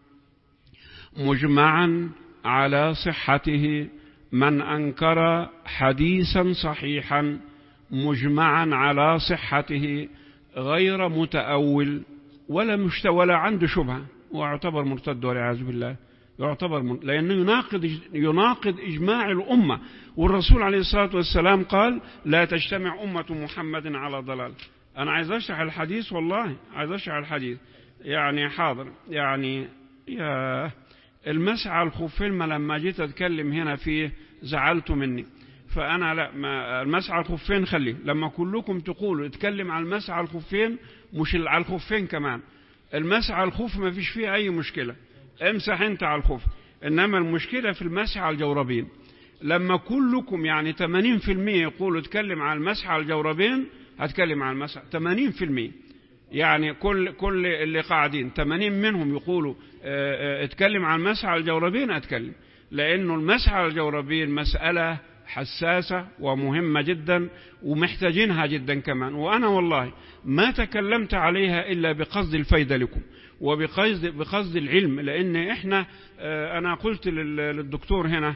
مجمعا على صحته من أنكر حديثا صحيحا مجمعا على صحته غير متأول ولا مشت ولا عنده شبهة واعتبر مرتد والعياذ بالله يعتبر من... لأنه يناقض يناقض إجماع الأمة والرسول عليه الصلاة والسلام قال لا تجتمع أمة محمد على ضلال أنا عايز أشرح الحديث والله عايز أشرح الحديث يعني حاضر يعني يا المسح على الخفين ما لما جيت أتكلم هنا فيه زعلتوا مني فأنا لا ما المسح على الخفين خليه لما كلكم تقولوا اتكلم على المسح على الخفين مش على الخفين كمان المسح على الخف ما فيش فيه أي مشكلة امسح انت على الخف انما المشكله في المسح على الجوربين لما كلكم يعني 80% يقولوا اتكلم على المسح على الجوربين هتكلم على المسح 80% يعني كل كل اللي قاعدين 80 منهم يقولوا اه اه اتكلم على المسح على الجوربين اتكلم لانه المسح على الجوربين مساله حساسة ومهمة جدا ومحتاجينها جدا كمان وأنا والله ما تكلمت عليها إلا بقصد الفايدة لكم وبقصد بقصد العلم لأن إحنا أنا قلت للدكتور هنا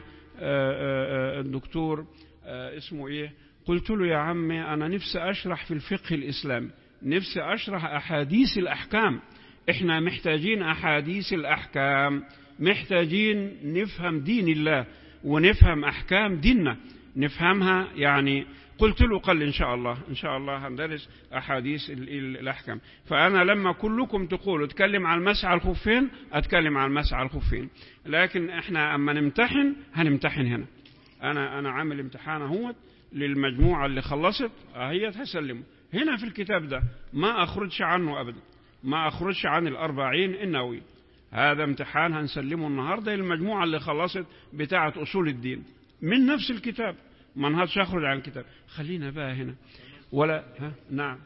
الدكتور اسمه إيه قلت له يا عمي أنا نفسي أشرح في الفقه الإسلامي نفسي أشرح أحاديث الأحكام إحنا محتاجين أحاديث الأحكام محتاجين نفهم دين الله ونفهم أحكام ديننا نفهمها يعني قلت له قال إن شاء الله إن شاء الله هندرس أحاديث الأحكام فأنا لما كلكم تقولوا اتكلم عن المسح على الخفين أتكلم عن المسح على الخفين لكن إحنا أما نمتحن هنمتحن هنا أنا أنا عامل امتحان اهوت للمجموعة اللي خلصت هي هسلمه هنا في الكتاب ده ما أخرجش عنه أبدا ما أخرجش عن الأربعين النووي هذا امتحان هنسلمه النهارده للمجموعة اللي خلصت بتاعة أصول الدين من نفس الكتاب ما نهارش أخرج عن الكتاب خلينا بقى هنا ولا ها نعم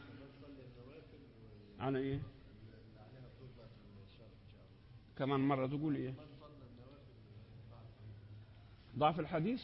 على إيه كمان مرة تقول إيه ضعف الحديث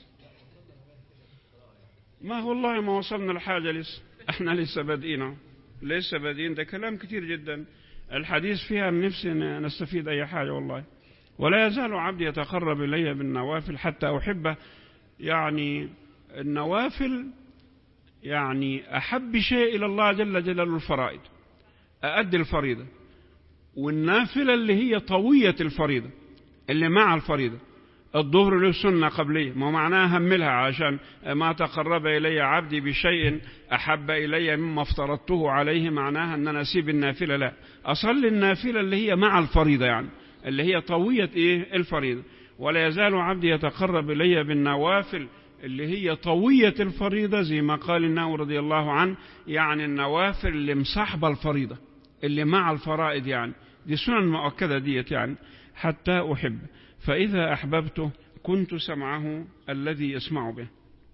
ما والله ما وصلنا لحاجة لسه احنا لسه بادئين لسه بادئين ده كلام كتير جدا الحديث فيها نفسي نستفيد أي حاجة والله ولا يزال عبدي يتقرب إلي بالنوافل حتى أحبه يعني النوافل يعني أحب شيء إلى الله جل جلاله الفرائض أأدي الفريضة والنافلة اللي هي طوية الفريضة اللي مع الفريضة الظهر له سنة قبلية ما معناها هملها عشان ما تقرب إلي عبدي بشيء أحب إلي مما افترضته عليه معناها أن أنا أسيب النافلة لا أصلي النافلة اللي هي مع الفريضة يعني اللي هي طوية إيه الفريضة ولا يزال عبدي يتقرب إلي بالنوافل اللي هي طوية الفريضة زي ما قال الناوي رضي الله عنه يعني النوافل اللي مصاحبة الفريضة اللي مع الفرائض يعني دي سنن مؤكدة ديت يعني حتى أحب فإذا أحببته كنت سمعه الذي يسمع به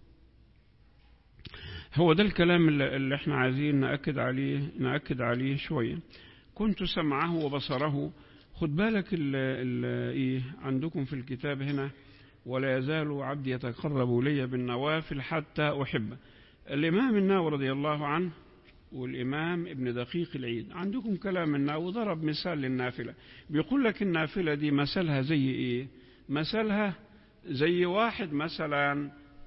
هو ده الكلام اللي احنا عايزين نأكد عليه نأكد عليه شوية كنت سمعه وبصره خد بالك ال ال ايه عندكم في الكتاب هنا ولا يزال عبدي يتقرب لي بالنوافل حتى أحبه الإمام الناوي رضي الله عنه والإمام ابن دقيق العيد عندكم كلام الناوي ضرب مثال للنافلة بيقول لك النافلة دي مثلها زي إيه مثلها زي واحد مثلا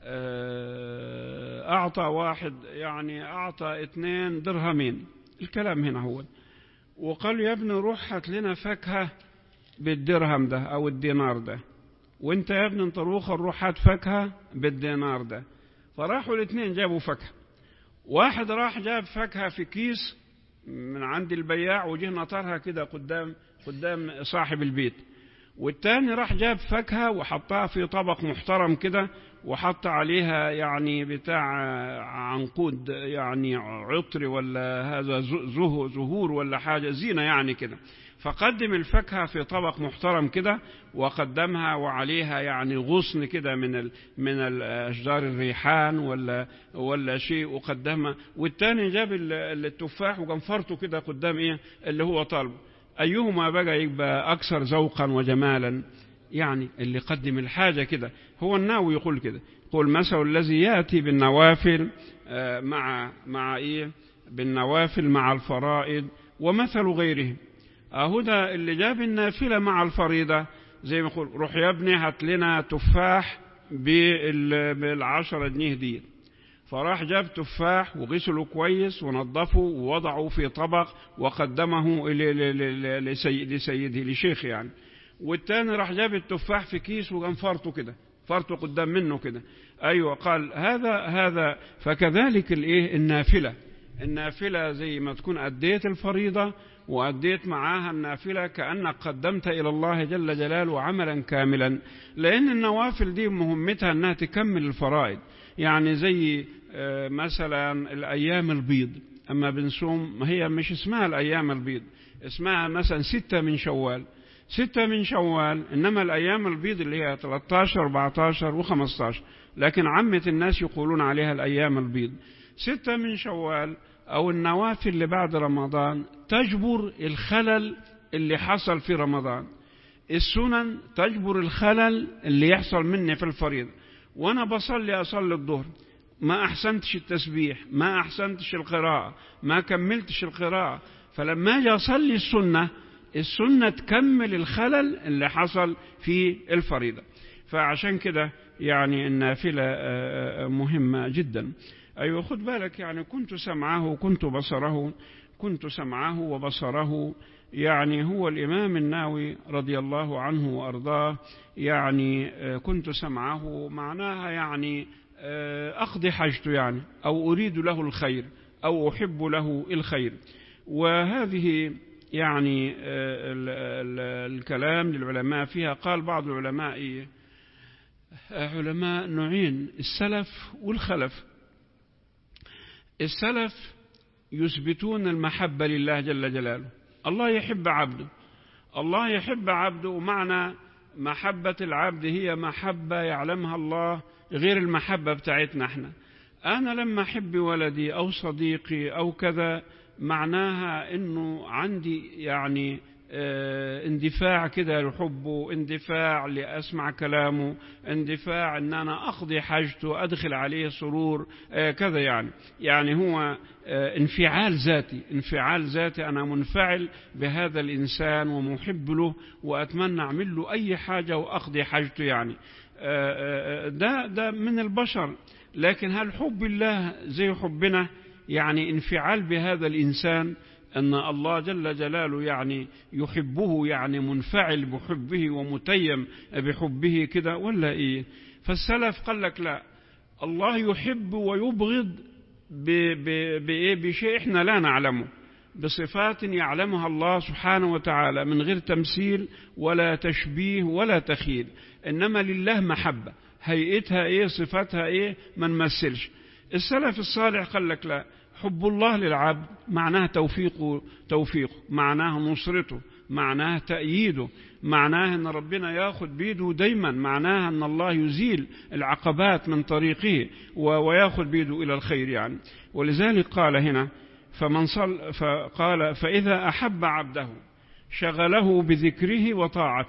أعطى واحد يعني أعطى اثنين درهمين الكلام هنا هو وقال يا ابني روح هات لنا فاكهة بالدرهم ده أو الدينار ده وانت يا ابني انت روح روح هات فاكهة بالدينار ده فراحوا الاثنين جابوا فاكهة واحد راح جاب فاكهة في كيس من عند البياع وجه نطرها كده قدام قدام صاحب البيت والتاني راح جاب فاكهة وحطها في طبق محترم كده وحط عليها يعني بتاع عنقود يعني عطر ولا هذا زهو زهور ولا حاجة زينة يعني كده فقدم الفاكهة في طبق محترم كده وقدمها وعليها يعني غصن كده من ال من الأشجار الريحان ولا ولا شيء وقدمها والتاني جاب التفاح وجنفرته كده قدام ايه اللي هو طالبه أيهما بقى يبقى أكثر ذوقا وجمالا يعني اللي قدم الحاجة كده هو الناوي يقول كده يقول مثل الذي يأتي بالنوافل مع مع إيه بالنوافل مع الفرائض ومثل غيره أهو ده اللي جاب النافلة مع الفريضة زي ما يقول روح يا ابني هات لنا تفاح بالعشرة جنيه دي فراح جاب تفاح وغسله كويس ونظفه ووضعه في طبق وقدمه لسيده لشيخ يعني والتاني راح جاب التفاح في كيس وقام فرطه كده فرطه قدام منه كده ايوه قال هذا هذا فكذلك الايه النافله النافله زي ما تكون اديت الفريضه وأديت معاها النافلة كأنك قدمت إلى الله جل جلاله عملا كاملا لأن النوافل دي مهمتها أنها تكمل الفرائض يعني زي مثلا الأيام البيض أما بنصوم هي مش اسمها الأيام البيض اسمها مثلا ستة من شوال ستة من شوال إنما الأيام البيض اللي هي 13 14 و15 لكن عامة الناس يقولون عليها الأيام البيض ستة من شوال أو النوافل اللي بعد رمضان تجبر الخلل اللي حصل في رمضان السنن تجبر الخلل اللي يحصل مني في الفريضة وأنا بصلي أصلي الظهر ما أحسنتش التسبيح ما أحسنتش القراءة ما كملتش القراءة فلما أجي أصلي السنة السنة تكمل الخلل اللي حصل في الفريضة فعشان كده يعني النافلة مهمة جدا أيوة خد بالك يعني كنت سمعه كنت بصره كنت سمعه وبصره يعني هو الإمام الناوي رضي الله عنه وأرضاه يعني كنت سمعه معناها يعني أقضي حاجته يعني أو أريد له الخير أو أحب له الخير وهذه يعني الكلام للعلماء فيها قال بعض العلماء علماء نوعين السلف والخلف السلف يثبتون المحبة لله جل جلاله الله يحب عبده الله يحب عبده ومعنى محبة العبد هي محبة يعلمها الله غير المحبة بتاعتنا احنا أنا لما أحب ولدي أو صديقي أو كذا معناها أنه عندي يعني اه اندفاع كده لحبه اندفاع لأسمع كلامه اندفاع أن أنا أقضي حاجته أدخل عليه سرور اه كذا يعني يعني هو اه انفعال ذاتي انفعال ذاتي أنا منفعل بهذا الإنسان ومحب له وأتمنى أعمل له أي حاجة وأقضي حاجته يعني ده ده من البشر لكن هل حب الله زي حبنا يعني انفعال بهذا الإنسان أن الله جل جلاله يعني يحبه يعني منفعل بحبه ومتيم بحبه كده ولا إيه فالسلف قال لك لا الله يحب ويبغض بإيه بشيء إحنا لا نعلمه بصفات يعلمها الله سبحانه وتعالى من غير تمثيل ولا تشبيه ولا تخيل إنما لله محبة هيئتها إيه صفاتها إيه ما نمثلش السلف الصالح قال لك لا حب الله للعبد معناه توفيقه توفيقه معناه نصرته معناه تأييده معناه أن ربنا ياخذ بيده دايما معناه أن الله يزيل العقبات من طريقه وياخذ بيده إلى الخير يعني ولذلك قال هنا فمن صل فقال فإذا أحب عبده شغله بذكره وطاعته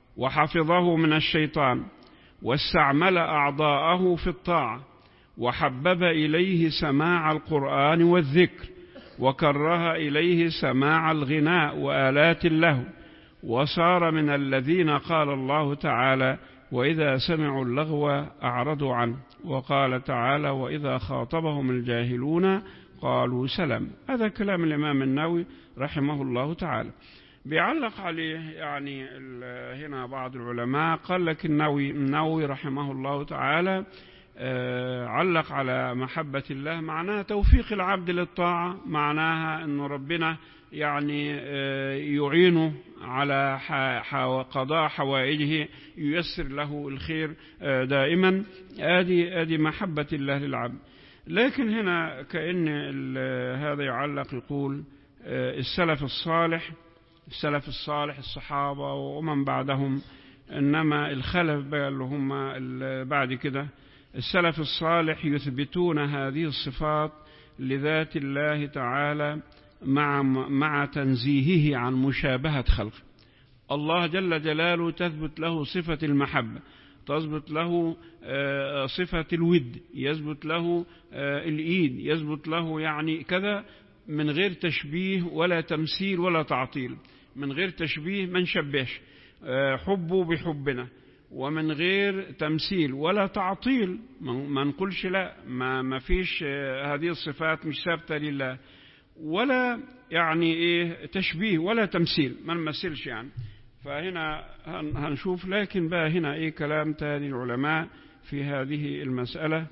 وحفظه من الشيطان واستعمل أعضاءه في الطاعة وحبب إليه سماع القرآن والذكر وكره إليه سماع الغناء وآلات اللهو وصار من الذين قال الله تعالى وإذا سمعوا اللغو أعرضوا عنه وقال تعالى وإذا خاطبهم الجاهلون قالوا سلام هذا كلام الإمام النووي رحمه الله تعالى بيعلق عليه يعني هنا بعض العلماء قال لك النووي النووي رحمه الله تعالى آه، علق على محبة الله معناها توفيق العبد للطاعة معناها أن ربنا يعني آه، يعينه على قضاء حوائجه ييسر له الخير آه، دائما هذه هذه محبة الله للعبد لكن هنا كأن هذا يعلق يقول السلف الصالح السلف الصالح الصحابة ومن بعدهم إنما الخلف بقى اللي هم بعد كده السلف الصالح يثبتون هذه الصفات لذات الله تعالى مع مع تنزيهه عن مشابهة خلقه الله جل جلاله تثبت له صفة المحبة تثبت له آه، صفة الود يثبت له آه، الإيد يثبت له يعني كذا من غير تشبيه ولا تمثيل ولا تعطيل من غير تشبيه ما نشبهش آه، حبه بحبنا ومن غير تمثيل ولا تعطيل ما نقولش لا ما, ما فيش آه، هذه الصفات مش ثابتة لله ولا يعني ايه تشبيه ولا تمثيل ما نمثلش يعني فهنا هنشوف لكن بقى هنا ايه كلام تاني العلماء في هذه المسألة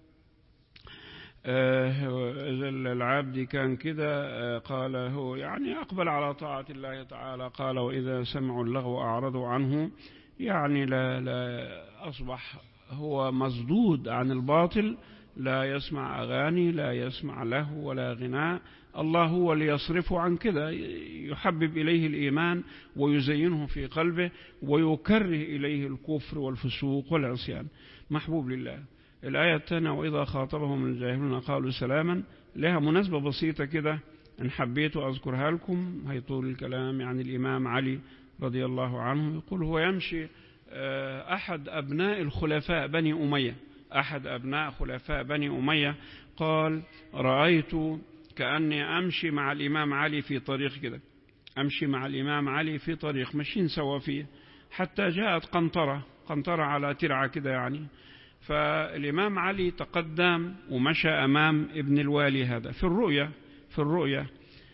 آه، العبد كان كده آه، قال هو يعني أقبل على طاعة الله تعالى قال وإذا سمعوا اللغو أعرضوا عنه يعني لا, لا أصبح هو مصدود عن الباطل لا يسمع أغاني لا يسمع له ولا غناء الله هو اللي يصرفه عن كده يحبب إليه الإيمان ويزينه في قلبه ويكره إليه الكفر والفسوق والعصيان محبوب لله الآية الثانية وإذا خاطبهم الجاهلون قالوا سلاما لها مناسبة بسيطة كده إن حبيت أذكرها لكم هيطول الكلام يعني الإمام علي رضي الله عنه يقول هو يمشي آه، أحد أبناء الخلفاء بني أمية أحد أبناء خلفاء بني أمية قال رأيت كأني أمشي مع الإمام علي في طريق كده أمشي مع الإمام علي في طريق ماشيين سوا فيه حتى جاءت قنطرة قنطرة على ترعة كده يعني فالإمام علي تقدم ومشى أمام ابن الوالي هذا في الرؤية في الرؤية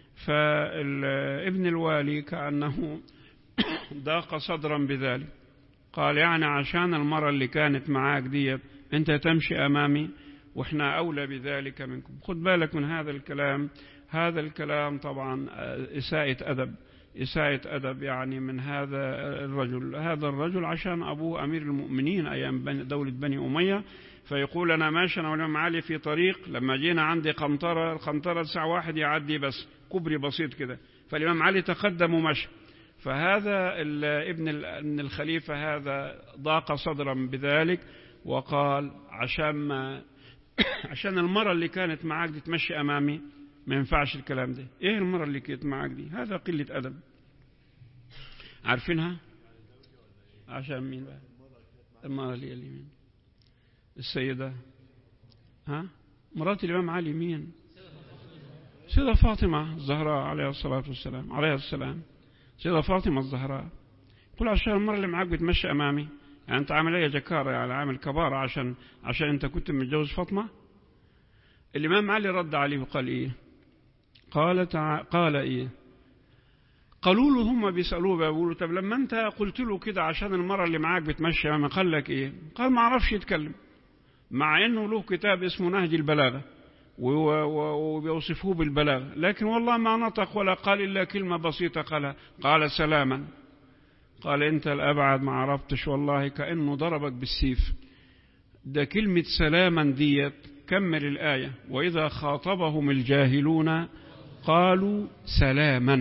فابن الوالي كأنه ضاق صدرا بذلك قال يعني عشان المرة اللي كانت معاك دي أنت تمشي أمامي وإحنا أولى بذلك منكم خد بالك من هذا الكلام هذا الكلام طبعا إساءة أدب إساءة أدب يعني من هذا الرجل هذا الرجل عشان أبوه أمير المؤمنين أيام دولة بني أمية فيقول أنا ماشي أنا والإمام علي في طريق لما جينا عندي قنطرة القنطرة الساعة واحد يعدي بس كبري بسيط كده فالإمام علي تقدم ومشى فهذا ابن الخليفة هذا ضاق صدرا بذلك وقال عشان ما عشان المرة اللي كانت معاك دي تمشي أمامي ما ينفعش الكلام ده ايه المرة اللي كانت معاك دي هذا قلة أدب عارفينها عشان مين بقى المرة اللي اليمين السيدة ها مرات الإمام علي مين سيدة فاطمة الزهراء عليها الصلاة والسلام عليها السلام سيدة فاطمة الزهراء تقول عشان المرة اللي معاك بتمشي أمامي يعني أنت عامل إيه جكارة يعني عامل كبارة عشان عشان أنت كنت متجوز فاطمة الإمام علي رد عليه وقال إيه قال تع... قال إيه قالوا له هم بيسألوه بيقولوا طب لما أنت قلت له كده عشان المرة اللي معاك بتمشي ما قال لك إيه قال ما عرفش يتكلم مع إنه له كتاب اسمه نهج البلاغة وبيوصفوه بالبلاغة لكن والله ما نطق ولا قال إلا كلمة بسيطة قالها قال سلاما قال أنت الأبعد ما عرفتش والله كأنه ضربك بالسيف ده كلمة سلاما ديت كمل الآية وإذا خاطبهم الجاهلون قالوا سلاما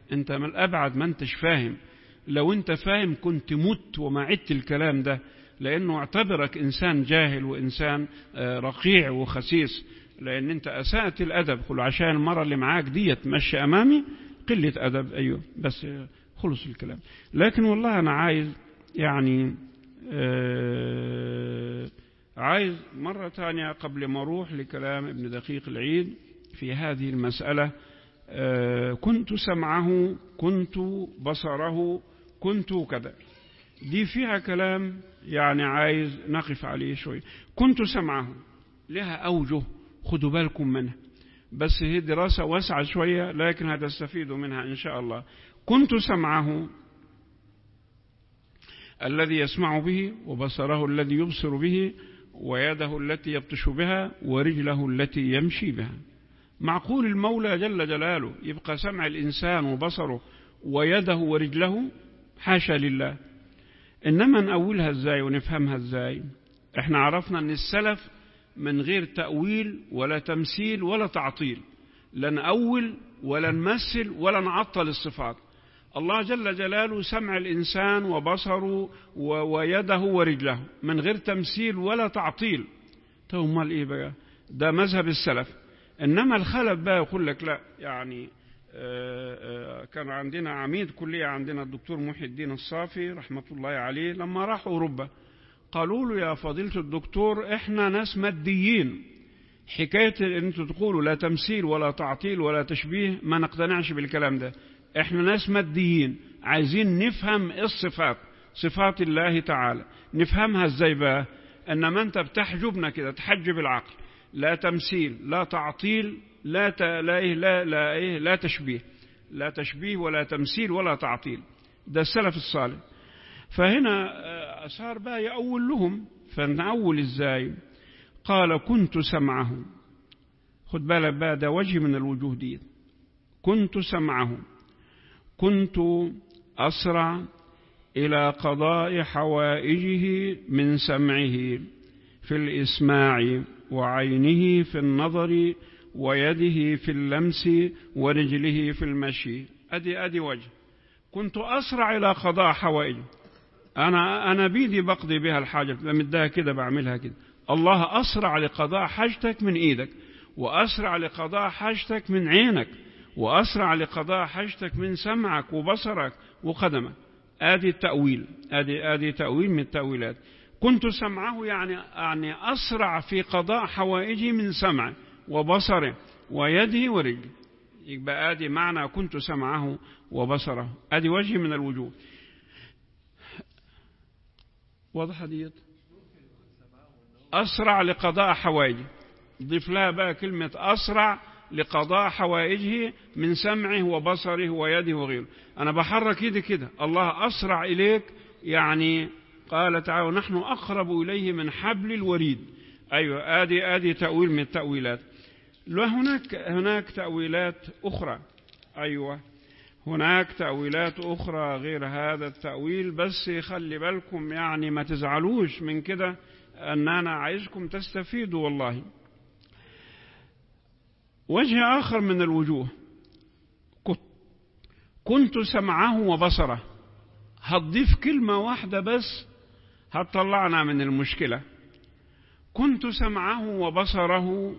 انت من الابعد ما انتش فاهم لو انت فاهم كنت مت وما عدت الكلام ده لانه اعتبرك انسان جاهل وانسان رقيع وخسيس لان انت اسأت الادب قل عشان المرة اللي معاك دي تمشي امامي قلة ادب ايوه بس خلص الكلام لكن والله انا عايز يعني آه عايز مرة ثانية قبل ما اروح لكلام ابن دقيق العيد في هذه المسألة آه كنت سمعه كنت بصره كنت كذا دي فيها كلام يعني عايز نقف عليه شوي كنت سمعه لها أوجه خدوا بالكم منها بس هي دراسة واسعة شوية لكن هتستفيدوا منها إن شاء الله كنت سمعه الذي يسمع به وبصره الذي يبصر به ويده التي يبطش بها ورجله التي يمشي بها معقول المولى جل جلاله يبقى سمع الإنسان وبصره ويده ورجله حاشا لله إنما نأولها إزاي ونفهمها إزاي إحنا عرفنا أن السلف من غير تأويل ولا تمثيل ولا تعطيل لا نأول ولا نمثل ولا نعطل الصفات الله جل جلاله سمع الإنسان وبصره ويده ورجله من غير تمثيل ولا تعطيل طيب امال ايه بقى ده مذهب السلف انما الخلف بقى يقول لك لا يعني آآ آآ كان عندنا عميد كلية عندنا الدكتور محي الدين الصافي رحمة الله عليه لما راح أوروبا قالوا له يا فضيلة الدكتور احنا ناس ماديين حكاية ان انتوا تقولوا لا تمثيل ولا تعطيل ولا تشبيه ما نقتنعش بالكلام ده احنا ناس ماديين عايزين نفهم الصفات صفات الله تعالى نفهمها ازاي بقى انما انت بتحجبنا كده تحجب العقل لا تمثيل لا تعطيل لا ت... لا إيه لا لا, إيه لا تشبيه لا تشبيه ولا تمثيل ولا تعطيل ده السلف الصالح فهنا صار بقى يأول لهم فنأول ازاي قال كنت سمعه خد بالك بقى ده وجه من الوجوه دي كنت سمعه كنت أسرع إلى قضاء حوائجه من سمعه في الإسماع وعينه في النظر ويده في اللمس ورجله في المشي أدي أدي وجه كنت أسرع إلى قضاء حوائجه أنا أنا بيدي بقضي بها الحاجة بمدها كده بعملها كده الله أسرع لقضاء حاجتك من إيدك وأسرع لقضاء حاجتك من عينك وأسرع لقضاء حاجتك من سمعك وبصرك وقدمك آدي التأويل آدي آدي تأويل من التأويلات كنت سمعه يعني يعني أسرع في قضاء حوائجي من سمعه وبصره ويده ورجله يبقى آدي معنى كنت سمعه وبصره آدي وجه من الوجوه واضحة ديت أسرع لقضاء حوائجه ضيف لها بقى كلمة أسرع لقضاء حوائجه من سمعه وبصره ويده وغيره أنا بحرك ايدي كده الله أسرع إليك يعني قال تعالى نحن أقرب إليه من حبل الوريد أيوة آدي آدي تأويل من التأويلات وهناك هناك تأويلات أخرى أيوة هناك تأويلات أخرى غير هذا التأويل بس خلي بالكم يعني ما تزعلوش من كده أن أنا عايزكم تستفيدوا والله وجه آخر من الوجوه كنت سمعه وبصره هتضيف كلمة واحدة بس هتطلعنا من المشكلة كنت سمعه وبصره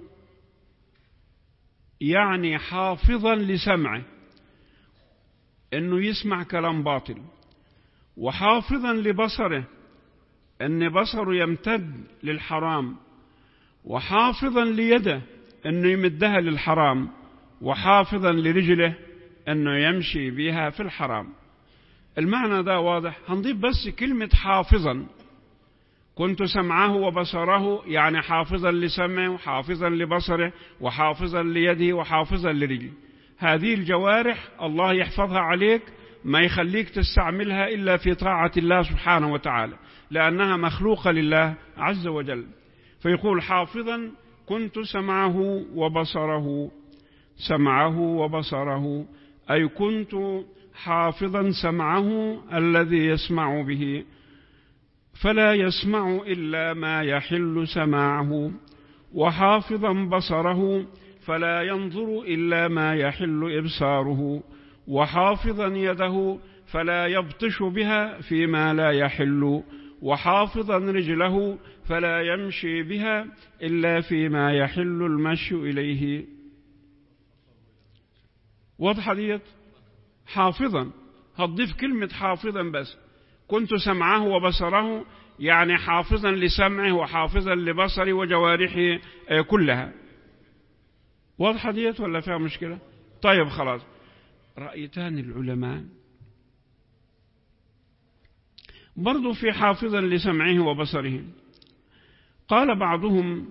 يعني حافظا لسمعه انه يسمع كلام باطل وحافظا لبصره ان بصره يمتد للحرام وحافظا ليده انه يمدها للحرام وحافظا لرجله انه يمشي بها في الحرام المعنى ده واضح هنضيف بس كلمة حافظا كنت سمعه وبصره يعني حافظا لسمعه وحافظا لبصره وحافظا ليده وحافظا لرجله هذه الجوارح الله يحفظها عليك ما يخليك تستعملها إلا في طاعة الله سبحانه وتعالى لأنها مخلوقة لله عز وجل فيقول حافظا كنت سمعه وبصره سمعه وبصره أي كنت حافظا سمعه الذي يسمع به فلا يسمع إلا ما يحل سماعه وحافظا بصره فلا ينظر إلا ما يحل إبصاره وحافظا يده فلا يبطش بها فيما لا يحل وحافظا رجله فلا يمشي بها إلا فيما يحل المشي إليه واضحة ديت حافظا هتضيف كلمة حافظا بس كنت سمعه وبصره يعني حافظا لسمعه وحافظا لبصره وجوارحه كلها واضحة ديت ولا فيها مشكلة طيب خلاص رأيتان العلماء برضو في حافظا لسمعه وبصره قال بعضهم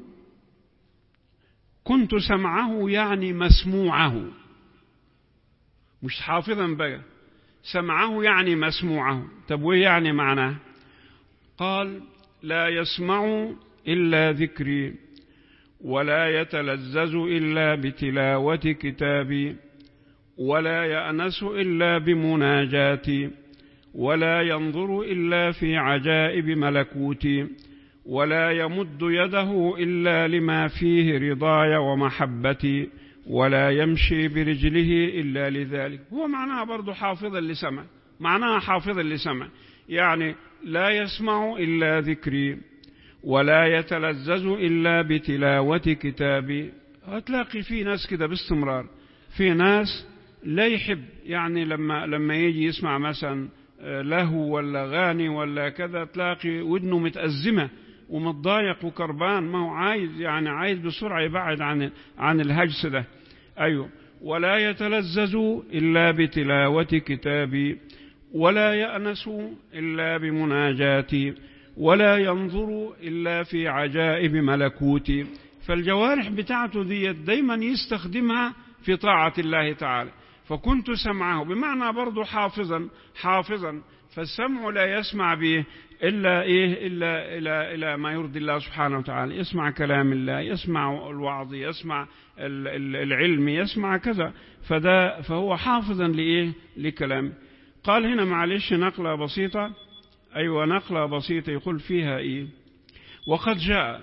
كنت سمعه يعني مسموعه مش حافظا بقى سمعه يعني مسموعه طب وايه يعني معناه قال لا يسمع إلا ذكري ولا يتلذذ إلا بتلاوة كتابي ولا يأنس إلا بمناجاتي ولا ينظر إلا في عجائب ملكوتي ولا يمد يده إلا لما فيه رضاي ومحبتي ولا يمشي برجله إلا لذلك هو معناها برضو حافظا لسمع معناها حافظا لسمع يعني لا يسمع إلا ذكري ولا يتلذذ إلا بتلاوة كتابي هتلاقي في ناس كده باستمرار في ناس لا يحب يعني لما لما يجي يسمع مثلا له ولا غاني ولا كذا تلاقي ودنه متأزمة ومتضايق وكربان ما هو عايز يعني عايز بسرعة يبعد عن عن الهجس ده أيوه ولا يتلذذ إلا بتلاوة كتابي ولا يأنس إلا بمناجاتي ولا ينظر إلا في عجائب ملكوتي فالجوارح بتاعته دي دايما يستخدمها في طاعة الله تعالى فكنت سمعه بمعنى برضه حافظا حافظا فالسمع لا يسمع به إلا إيه إلا إلى إلى ما يرضي الله سبحانه وتعالى يسمع كلام الله يسمع الوعظ يسمع العلم يسمع كذا فده فهو حافظا لإيه لكلام قال هنا معلش نقلة بسيطة أيوة نقلة بسيطة يقول فيها إيه وقد جاء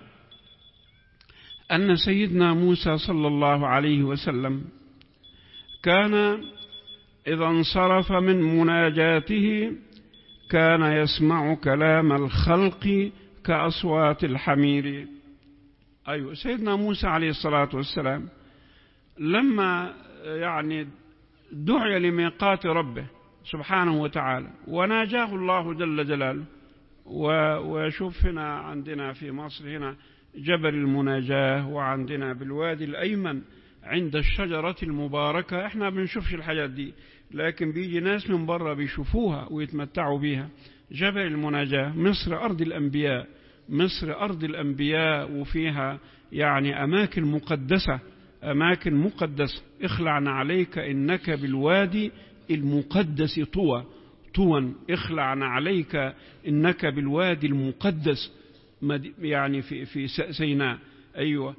أن سيدنا موسى صلى الله عليه وسلم كان إذا انصرف من مناجاته كان يسمع كلام الخلق كأصوات الحمير أيوة سيدنا موسى عليه الصلاة والسلام لما يعني دعي لميقات ربه سبحانه وتعالى وناجاه الله جل جلاله وشوف هنا عندنا في مصر هنا جبل المناجاة وعندنا بالوادي الأيمن عند الشجرة المباركة احنا بنشوفش الحاجات دي لكن بيجي ناس من بره بيشوفوها ويتمتعوا بيها جبل المناجاة مصر أرض الأنبياء مصر أرض الأنبياء وفيها يعني أماكن مقدسة أماكن مقدسة اخلعنا عليك إنك بالوادي المقدس طوى طوى اخلعنا عليك إنك بالوادي المقدس يعني في في سيناء أيوة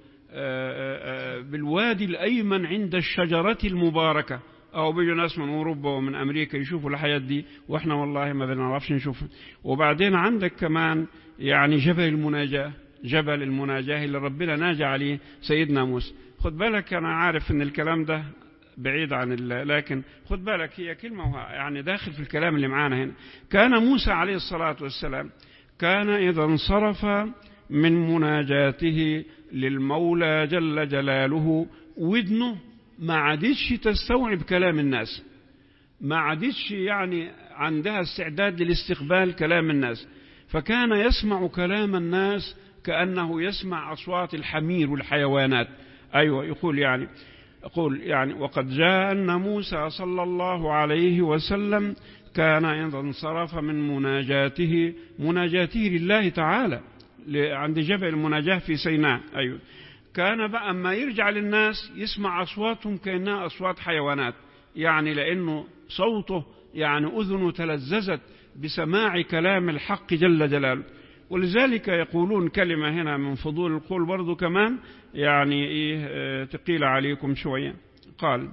بالوادي الأيمن عند الشجرة المباركة أو بيجوا ناس من أوروبا ومن أمريكا يشوفوا الحياة دي وإحنا والله ما بنعرفش نشوفها وبعدين عندك كمان يعني جبل المناجاة جبل المناجاة اللي ربنا ناجى عليه سيدنا موسى خد بالك أنا عارف إن الكلام ده بعيد عن لكن خد بالك هي كلمة يعني داخل في الكلام اللي معانا هنا كان موسى عليه الصلاة والسلام كان إذا انصرف من مناجاته للمولى جل جلاله ودنه ما عادتش تستوعب كلام الناس ما عادتش يعني عندها استعداد للاستقبال كلام الناس فكان يسمع كلام الناس كأنه يسمع أصوات الحمير والحيوانات أيوة يقول يعني يقول يعني وقد جاء أن موسى صلى الله عليه وسلم كان إذا انصرف من مناجاته مناجاته لله تعالى عند جبل المناجاة في سيناء أيوة كان بقى أما يرجع للناس يسمع أصواتهم كأنها أصوات حيوانات يعني لأنه صوته يعني أذنه تلذذت بسماع كلام الحق جل جلاله ولذلك يقولون كلمة هنا من فضول القول برضو كمان يعني إيه تقيل عليكم شوية قال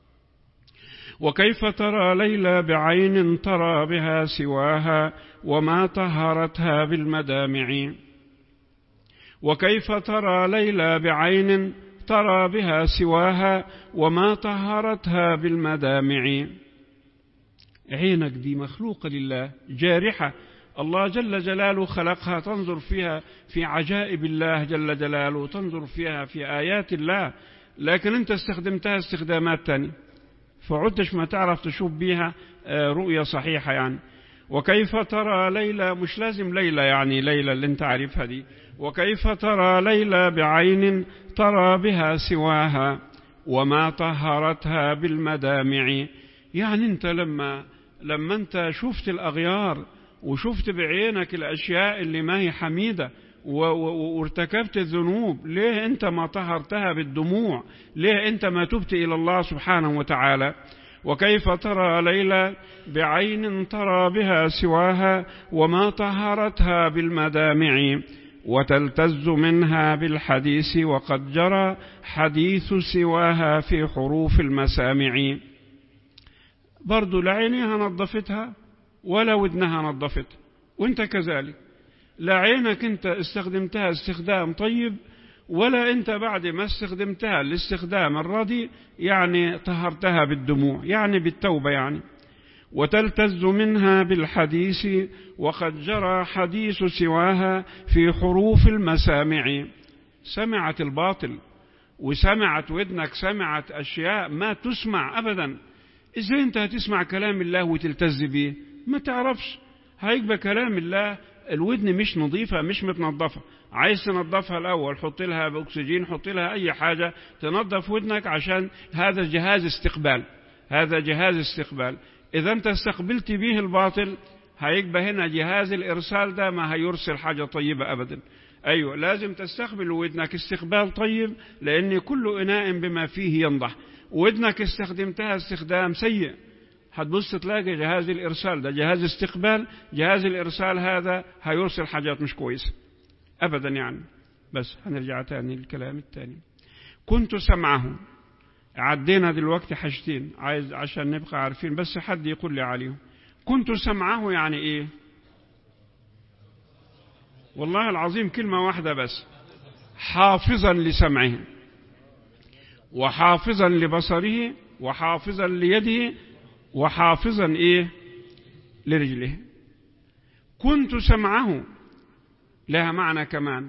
وكيف ترى ليلى بعين ترى بها سواها وما طهرتها بالمدامع وكيف ترى ليلى بعين ترى بها سواها وما طهرتها بالمدامع عينك دي مخلوقة لله جارحة الله جل جلاله خلقها تنظر فيها في عجائب الله جل جلاله تنظر فيها في آيات الله لكن أنت استخدمتها استخدامات تانية فعدتش ما تعرف تشوف بيها رؤية صحيحة يعني وكيف ترى ليلى مش لازم ليلى يعني ليلى اللي انت عارفها دي وكيف ترى ليلى بعين ترى بها سواها وما طهرتها بالمدامع يعني انت لما لما انت شفت الاغيار وشفت بعينك الاشياء اللي ما هي حميده وارتكبت الذنوب ليه انت ما طهرتها بالدموع ليه انت ما تبت الى الله سبحانه وتعالى وكيف ترى ليلى بعين ترى بها سواها وما طهرتها بالمدامع وتلتز منها بالحديث وقد جرى حديث سواها في حروف المسامع برضو لا عينيها نظفتها ولا ودنها نظفتها وانت كذلك لا عينك انت استخدمتها استخدام طيب ولا انت بعد ما استخدمتها الاستخدام الردي يعني طهرتها بالدموع يعني بالتوبة يعني وتلتز منها بالحديث وقد جرى حديث سواها في حروف المسامع سمعت الباطل وسمعت ودنك سمعت أشياء ما تسمع أبدا إزاي أنت هتسمع كلام الله وتلتز به ما تعرفش هيبقى كلام الله الودن مش نظيفة مش متنظفة عايز تنظفها الأول حط لها بأكسجين حط لها أي حاجة تنظف ودنك عشان هذا جهاز استقبال هذا جهاز استقبال إذا أنت استقبلت به الباطل هيبقى هنا جهاز الإرسال ده ما هيرسل حاجة طيبة أبدا أيوة لازم تستقبل ودنك استقبال طيب لأن كل إناء بما فيه ينضح ودنك استخدمتها استخدام سيء هتبص تلاقي جهاز الإرسال ده جهاز استقبال جهاز الإرسال هذا هيرسل حاجات مش كويسة أبدا يعني بس هنرجع تاني للكلام التاني كنت سمعه عدينا دلوقتي حاجتين عايز عشان نبقى عارفين بس حد يقول لي عليهم كنت سمعه يعني ايه والله العظيم كلمة واحدة بس حافظا لسمعه وحافظا لبصره وحافظا ليده وحافظا ايه لرجله كنت سمعه لها معنى كمان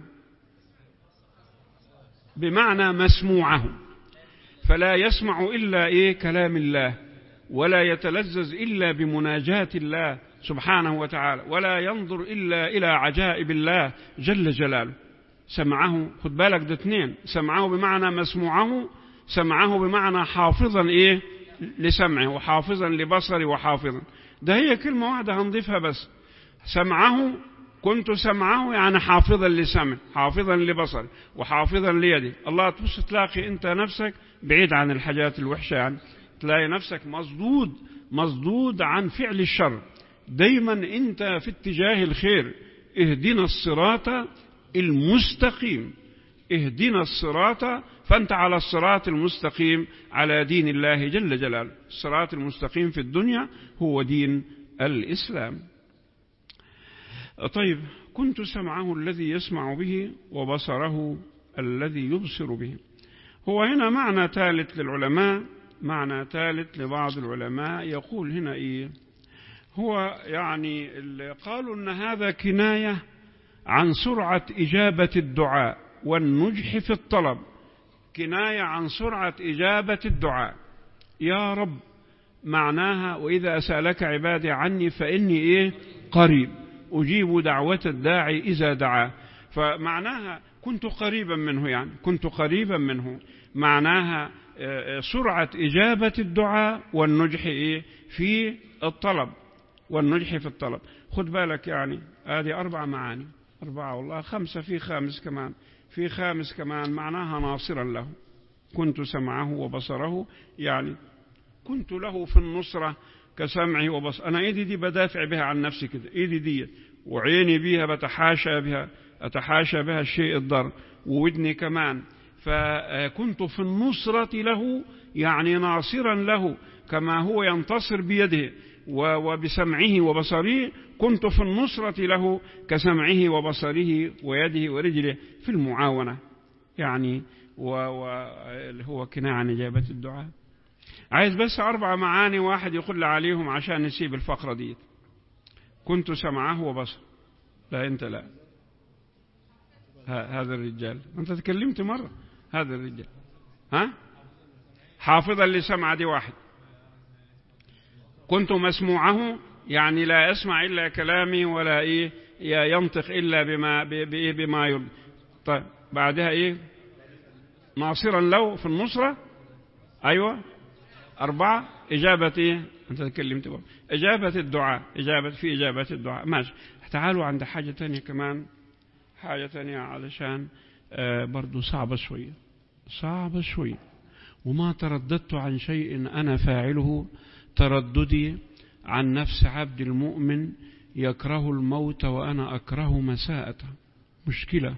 بمعنى مسموعه فلا يسمع إلا إيه كلام الله ولا يتلذذ إلا بمناجاة الله سبحانه وتعالى ولا ينظر إلا إلى عجائب الله جل جلاله سمعه خد بالك ده اثنين سمعه بمعنى مسموعه سمعه بمعنى حافظا إيه لسمعه وحافظا لبصره وحافظا ده هي كلمة واحدة هنضيفها بس سمعه كنت سمعه يعني حافظا لسمع حافظا لبصر وحافظا ليدي الله تبص تلاقي انت نفسك بعيد عن الحاجات الوحشة يعني تلاقي نفسك مصدود مصدود عن فعل الشر دايما انت في اتجاه الخير اهدنا الصراط المستقيم اهدنا الصراط فانت على الصراط المستقيم على دين الله جل جلاله الصراط المستقيم في الدنيا هو دين الاسلام طيب كنت سمعه الذي يسمع به وبصره الذي يبصر به هو هنا معنى ثالث للعلماء معنى ثالث لبعض العلماء يقول هنا إيه هو يعني قالوا أن هذا كناية عن سرعة إجابة الدعاء والنجح في الطلب كناية عن سرعة إجابة الدعاء يا رب معناها وإذا سألك عبادي عني فإني إيه قريب أجيب دعوة الداعي إذا دعا فمعناها كنت قريبا منه يعني كنت قريبا منه معناها سرعة إجابة الدعاء والنجح إيه في الطلب والنجح في الطلب خد بالك يعني هذه أربع معاني أربعة والله خمسة في خامس كمان في خامس كمان معناها ناصرا له كنت سمعه وبصره يعني كنت له في النصرة كسمعي وبصر أنا إيدي دي بدافع بها عن نفسي كده إيدي دي وعيني بيها بتحاشى بها أتحاشى بها الشيء الضر وودني كمان فكنت في النصرة له يعني ناصرا له كما هو ينتصر بيده وبسمعه وبصره كنت في النصرة له كسمعه وبصره ويده ورجله في المعاونة يعني وهو كناية عن إجابة الدعاء عايز بس أربع معاني واحد يقول لي عليهم عشان نسيب الفقرة دي كنت سمعه وبصر لا أنت لا هذا الرجال أنت تكلمت مرة هذا الرجال ها حافظا لسمع دي واحد كنت مسموعه يعني لا أسمع إلا كلامي ولا إيه ينطق إلا بما بإيه بما يرد طيب بعدها إيه ناصرا له في النصرة أيوة أربعة إجابة إيه أنت تكلمت بقى. إجابة الدعاء إجابة في إجابة الدعاء ماشي تعالوا عند حاجة تانية كمان حاجة تانية علشان آه برضو صعبة شوية صعبة شوية وما ترددت عن شيء أنا فاعله ترددي عن نفس عبد المؤمن يكره الموت وأنا أكره مساءته مشكلة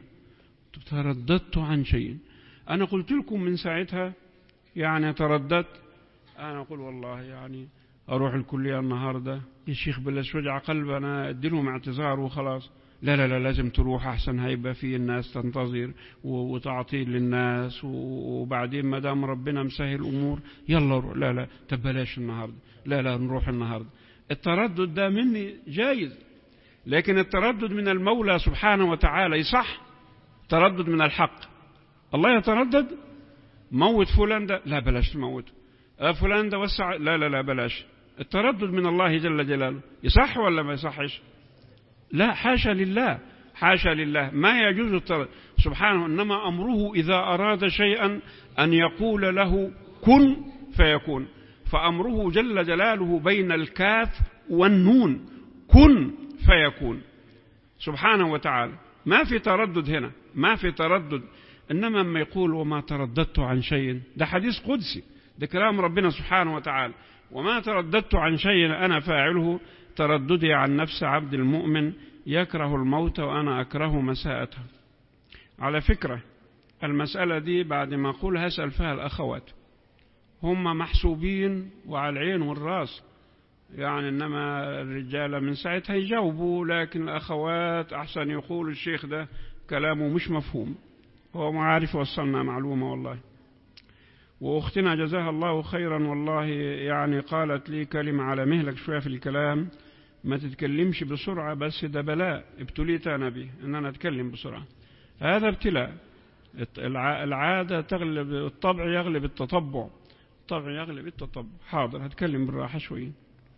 ترددت عن شيء أنا قلت لكم من ساعتها يعني ترددت أنا أقول والله يعني أروح الكلية النهاردة يا شيخ بلاش وجع قلب أنا أديلهم اعتذار وخلاص لا لا لا لازم تروح أحسن هيبقى في الناس تنتظر وتعطي للناس وبعدين ما دام ربنا مسهل الأمور يلا روح لا لا طب بلاش النهاردة لا لا نروح النهاردة التردد ده مني جايز لكن التردد من المولى سبحانه وتعالى يصح تردد من الحق الله يتردد موت فلان ده لا بلاش تموت فلان ده وسع لا لا لا بلاش التردد من الله جل جلاله يصح ولا ما يصحش لا حاشا لله حاشا لله ما يجوز التردد سبحانه إنما أمره إذا أراد شيئا أن يقول له كن فيكون فأمره جل جلاله بين الكاف والنون كن فيكون سبحانه وتعالى ما في تردد هنا ما في تردد إنما ما يقول وما ترددت عن شيء ده حديث قدسي ده كلام ربنا سبحانه وتعالى وما ترددت عن شيء أنا فاعله ترددي عن نفس عبد المؤمن يكره الموت وأنا أكره مساءته على فكرة المسألة دي بعد ما أقول هسأل فيها الأخوات هم محسوبين وعلى العين والراس يعني إنما الرجال من ساعتها يجاوبوا لكن الأخوات أحسن يقول الشيخ ده كلامه مش مفهوم هو ما عارف وصلنا معلومة والله وأختنا جزاها الله خيرا والله يعني قالت لي كلمة على مهلك شوية في الكلام ما تتكلمش بسرعة بس ده بلاء ابتليت أنا به إن أنا أتكلم بسرعة هذا ابتلاء العادة تغلب الطبع يغلب التطبع الطبع يغلب التطبع حاضر هتكلم بالراحة شوية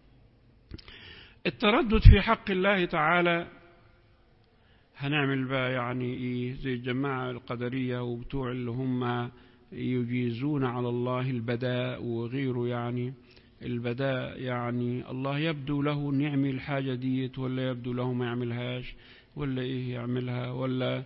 التردد في حق الله تعالى هنعمل بقى يعني ايه زي الجماعة القدرية وبتوع اللي هم يجيزون على الله البداء وغيره يعني البداء يعني الله يبدو له ان يعمل الحاجة ديت ولا يبدو له ما يعملهاش ولا ايه يعملها ولا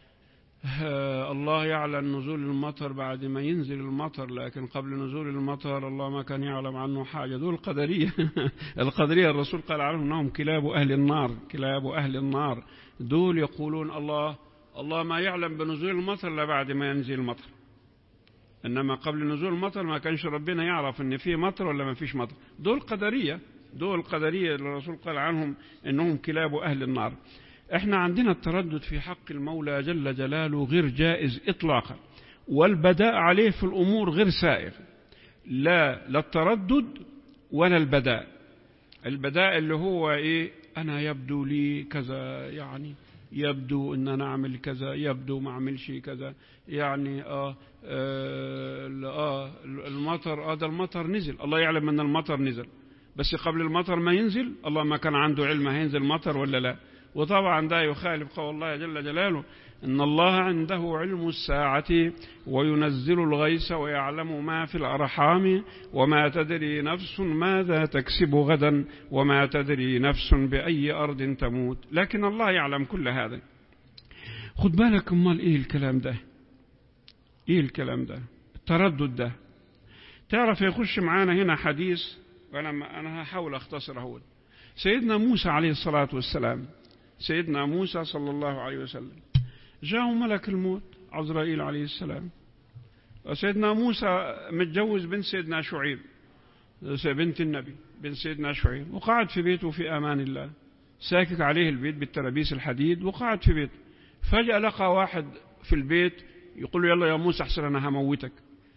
الله يعلم نزول المطر بعد ما ينزل المطر لكن قبل نزول المطر الله ما كان يعلم عنه حاجة دول القدرية القدرية الرسول قال عنهم أنهم كلاب أهل النار كلاب أهل النار دول يقولون الله الله ما يعلم بنزول المطر إلا بعد ما ينزل المطر إنما قبل نزول المطر ما كانش ربنا يعرف إن في مطر ولا ما فيش مطر دول قدرية دول قدرية الرسول قال عنهم إنهم كلاب أهل النار احنا عندنا التردد في حق المولى جل جلاله غير جائز إطلاقا والبداء عليه في الأمور غير سائغ لا لا التردد ولا البداء البداء اللي هو إيه أنا يبدو لي كذا يعني يبدو ان انا اعمل كذا يبدو ما اعملش كذا يعني اه, آه, آه المطر اه ده المطر نزل الله يعلم ان المطر نزل بس قبل المطر ما ينزل الله ما كان عنده علم هينزل مطر ولا لا وطبعا ده يخالف قول الله جل جلاله إن الله عنده علم الساعة وينزل الغيث ويعلم ما في الأرحام وما تدري نفس ماذا تكسب غدا وما تدري نفس بأي أرض تموت لكن الله يعلم كل هذا خد بالك امال ايه الكلام ده ايه الكلام ده التردد ده تعرف يخش معانا هنا حديث وانا انا هحاول اختصر اهو سيدنا موسى عليه الصلاه والسلام سيدنا موسى صلى الله عليه وسلم جاءه ملك الموت عزرائيل عليه السلام سيدنا موسى متجوز بنت سيدنا شعيب بنت النبي بنت سيدنا شعيب وقعد في بيته في أمان الله ساكك عليه البيت بالترابيس الحديد وقعد في بيته فجأة لقى واحد في البيت يقول له يلا يا موسى احسن أنا هموتك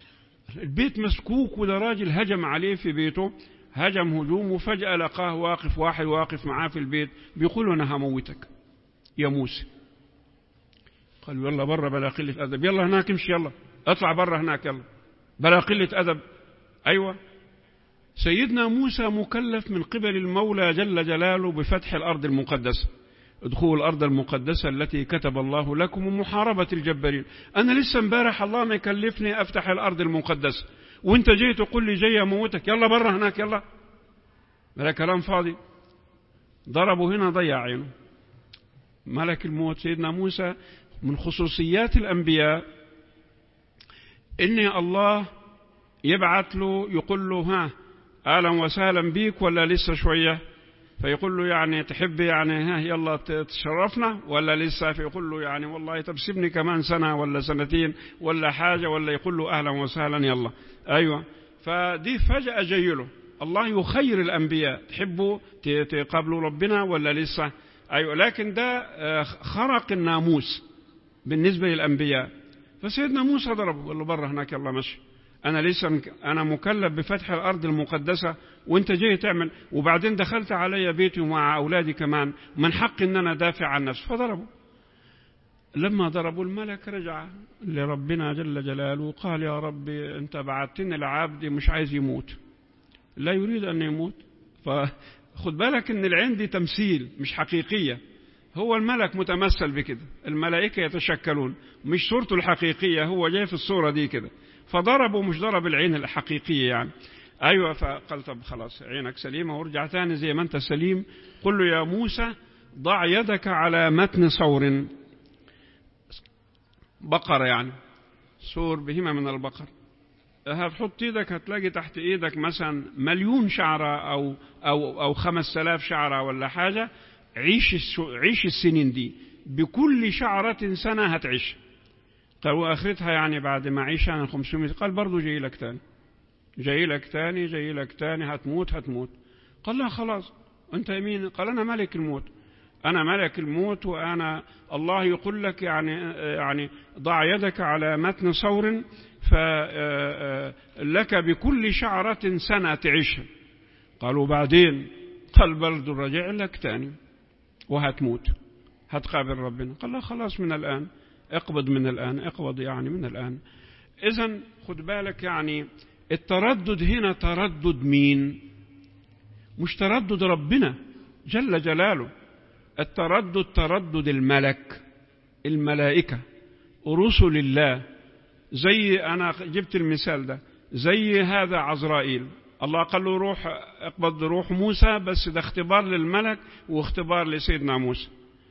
البيت مسكوك وده راجل هجم عليه في بيته هجم هجوم وفجأة لقاه واقف واحد واقف معاه في البيت بيقول له أنا هموتك يا موسى قال يلا بره بلا قلة أدب يلا هناك امشي يلا اطلع بره هناك يلا بلا قلة أدب أيوة سيدنا موسى مكلف من قبل المولى جل جلاله بفتح الأرض المقدسة ادخلوا الأرض المقدسة التي كتب الله لكم ومحاربة الجبارين أنا لسه امبارح الله ما يكلفني أفتح الأرض المقدسة وانت جاي تقول لي جاي أموتك يلا بره هناك يلا ده كلام فاضي ضربوا هنا ضيع عينه ملك الموت سيدنا موسى من خصوصيات الأنبياء إن الله يبعث له يقول له ها أهلا وسهلا بيك ولا لسه شوية فيقول له يعني تحب يعني ها يلا تشرفنا ولا لسه فيقول له يعني والله طب سيبني كمان سنة ولا سنتين ولا حاجة ولا يقول له أهلا وسهلا يلا أيوة فدي فجأة جاي له الله يخير الأنبياء تحبوا تقابلوا ربنا ولا لسه أيوة لكن ده خرق الناموس بالنسبة للأنبياء فسيدنا موسى ضربه قال له بره هناك يلا مشي أنا لسه أنا مكلف بفتح الأرض المقدسة وأنت جاي تعمل وبعدين دخلت علي بيتي ومع أولادي كمان من حق إن أنا دافع عن نفسي فضربوا لما ضربوا الملك رجع لربنا جل جلاله وقال يا ربي أنت بعتني لعبدي مش عايز يموت لا يريد أن يموت فخد بالك أن العين دي تمثيل مش حقيقية هو الملك متمثل بكده الملائكة يتشكلون مش صورته الحقيقية هو جاي في الصورة دي كده فضربوا مش ضرب العين الحقيقية يعني أيوة فقال طب خلاص عينك سليمة وارجع تاني زي ما أنت سليم قل له يا موسى ضع يدك على متن صور بقرة يعني صور بهمة من البقر هتحط ايدك هتلاقي تحت ايدك مثلا مليون شعرة او او او خمس الاف شعرة ولا حاجة عيش عيش السنين دي بكل شعرة سنة هتعيش قال واخرتها يعني بعد ما اعيش انا 500 قال برضه جاي لك تاني جاي لك تاني جاي لك تاني هتموت هتموت قال لا خلاص انت مين قال انا ملك الموت انا ملك الموت وانا الله يقول لك يعني يعني ضع يدك على متن صور فلك بكل شعرة سنة تعيشها قالوا بعدين قال برضه رجع لك تاني وهتموت هتقابل ربنا قال لا خلاص من الآن اقبض من الآن اقبض يعني من الآن إذا خد بالك يعني التردد هنا تردد مين مش تردد ربنا جل جلاله التردد تردد الملك الملائكة رسل الله زي أنا جبت المثال ده زي هذا عزرائيل الله قال له روح اقبض روح موسى بس ده اختبار للملك واختبار لسيدنا موسى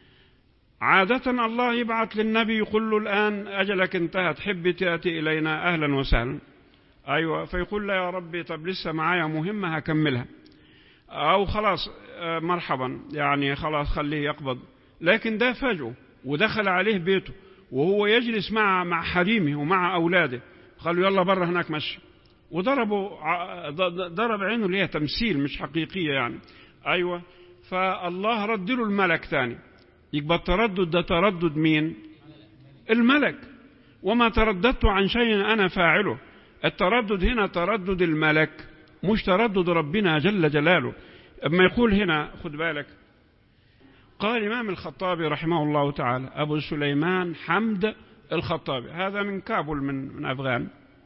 عادة الله يبعث للنبي يقول له الآن أجلك انتهى تحب تأتي إلينا أهلا وسهلا أيوة فيقول له يا ربي طب لسه معايا مهمة هكملها أو خلاص مرحبا يعني خلاص خليه يقبض لكن ده فجأة ودخل عليه بيته وهو يجلس مع مع حريمه ومع أولاده قالوا يلا بره هناك مشي وضربوا ضرب عينه اللي هي تمثيل مش حقيقية يعني أيوة فالله رد له الملك تاني يبقى التردد ده تردد مين الملك وما ترددت عن شيء أنا فاعله التردد هنا تردد الملك مش تردد ربنا جل جلاله اما يقول هنا خد بالك قال الإمام الخطابي رحمه الله تعالى أبو سليمان حمد الخطابي هذا من كابل من, من أفغان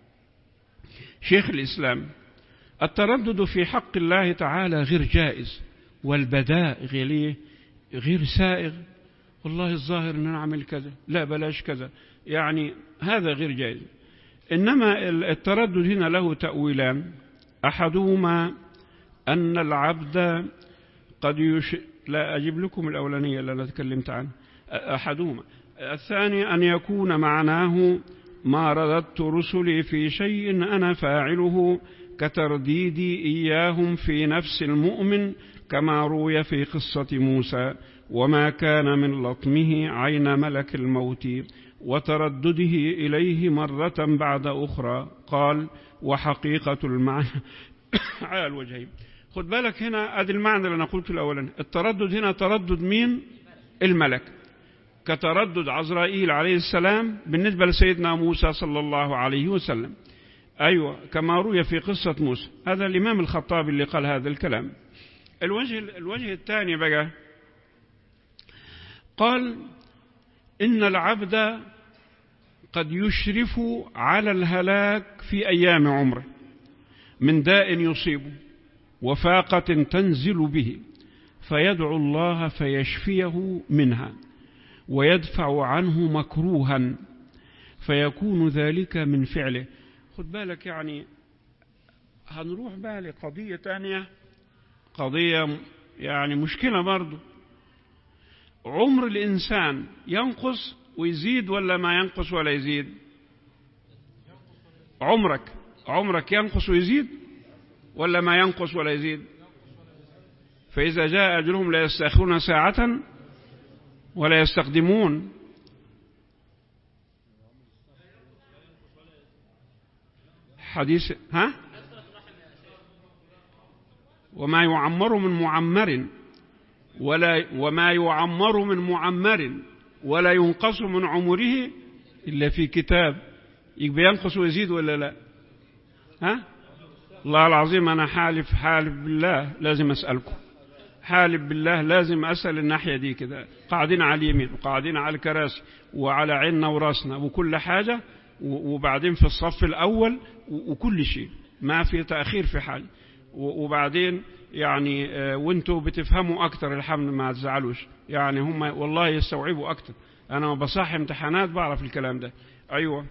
شيخ الإسلام التردد في حق الله تعالى غير جائز والبداء غير غير سائغ والله الظاهر ان نعمل كذا لا بلاش كذا يعني هذا غير جائز انما التردد هنا له تاويلان احدهما ان العبد قد يش... لا اجيب لكم الاولانيه اللي انا تكلمت عنها احدهما الثاني ان يكون معناه ما رددت رسلي في شيء انا فاعله كترديدي اياهم في نفس المؤمن كما روي في قصه موسى وما كان من لطمه عين ملك الموت وتردده إليه مرة بعد أخرى قال وحقيقة المعنى على الوجهين خد بالك هنا ادي المعنى اللي انا قلته الاولاني التردد هنا تردد مين الملك كتردد عزرائيل عليه السلام بالنسبة لسيدنا موسى صلى الله عليه وسلم أيوة كما روي في قصة موسى هذا الإمام الخطابي اللي قال هذا الكلام الوجه, الوجه الثاني بقى قال إن العبد قد يشرف على الهلاك في أيام عمره من داء يصيبه وفاقة تنزل به فيدعو الله فيشفيه منها ويدفع عنه مكروها فيكون ذلك من فعله خد بالك يعني هنروح بقى لقضية تانية قضية يعني مشكلة برضو عمر الإنسان ينقص ويزيد ولا ما ينقص ولا يزيد عمرك عمرك ينقص ويزيد ولا ما ينقص ولا يزيد فإذا جاء أجلهم لا يستأخرون ساعة ولا يستقدمون حديث ها وما يعمر من معمر ولا وما يعمر من معمر ولا ينقص من عمره إلا في كتاب يبقى ينقص ويزيد ولا لا ها الله العظيم أنا حالف حالف بالله لازم أسألكم حالف بالله لازم أسأل الناحية دي كده قاعدين على اليمين وقاعدين على الكراسي وعلى عيننا وراسنا وكل حاجة وبعدين في الصف الأول وكل شيء ما في تأخير في حاجة وبعدين يعني وانتوا بتفهموا أكتر الحمد ما تزعلوش يعني هم والله يستوعبوا أكتر أنا بصحي امتحانات بعرف الكلام ده أيوة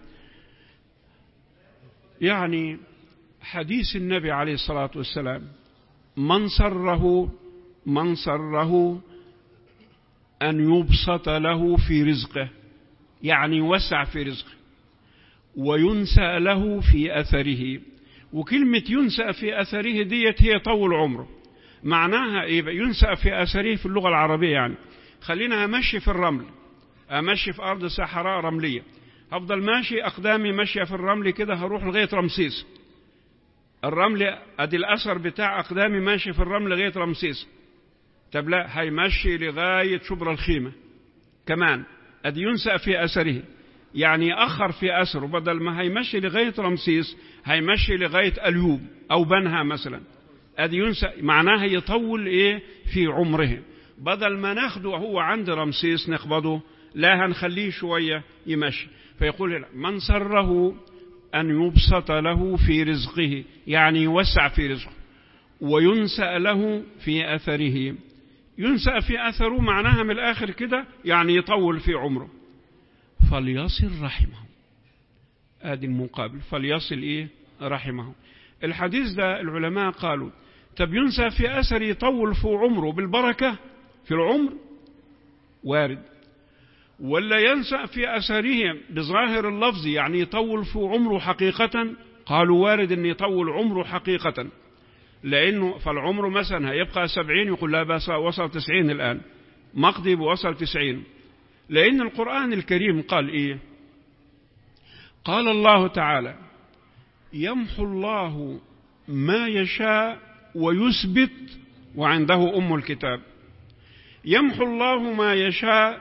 يعني حديث النبي عليه الصلاة والسلام من سره من سره أن يبسط له في رزقه يعني يوسع في رزقه وينسى له في أثره وكلمة ينسى في أثره ديت هي طول عمره معناها إيه ينسى في أثره في اللغة العربية يعني خلينا أمشي في الرمل أمشي في أرض صحراء رملية هفضل ماشي أقدامي ماشية في الرمل كده هروح لغاية رمسيس الرمل أدي الأثر بتاع أقدامي ماشي في الرمل لغاية رمسيس طب لا هيمشي لغاية شبر الخيمة كمان أدي ينسى في أثره يعني يأخر في أثره بدل ما هيمشي لغاية رمسيس هيمشي لغاية أليوب أو بنها مثلا أدي ينسى معناها يطول إيه في عمره بدل ما ناخده هو عند رمسيس نقبضه لا هنخليه شوية يمشي فيقول من سره أن يبسط له في رزقه يعني يوسع في رزقه وينسأ له في أثره ينسأ في أثره معناها من الآخر كده يعني يطول في عمره فليصل رحمه ادي المقابل فليصل ايه رحمه الحديث ده العلماء قالوا طب ينسى في اثر يطول في عمره بالبركه في العمر وارد ولا ينسى في اثره بظاهر اللفظ يعني يطول في عمره حقيقه قالوا وارد ان يطول عمره حقيقه لانه فالعمر مثلا هيبقى سبعين يقول لا بس وصل تسعين الان مقضي وصل تسعين لأن القرآن الكريم قال إيه قال الله تعالى يمحو الله ما يشاء ويثبت وعنده أم الكتاب يمحو الله ما يشاء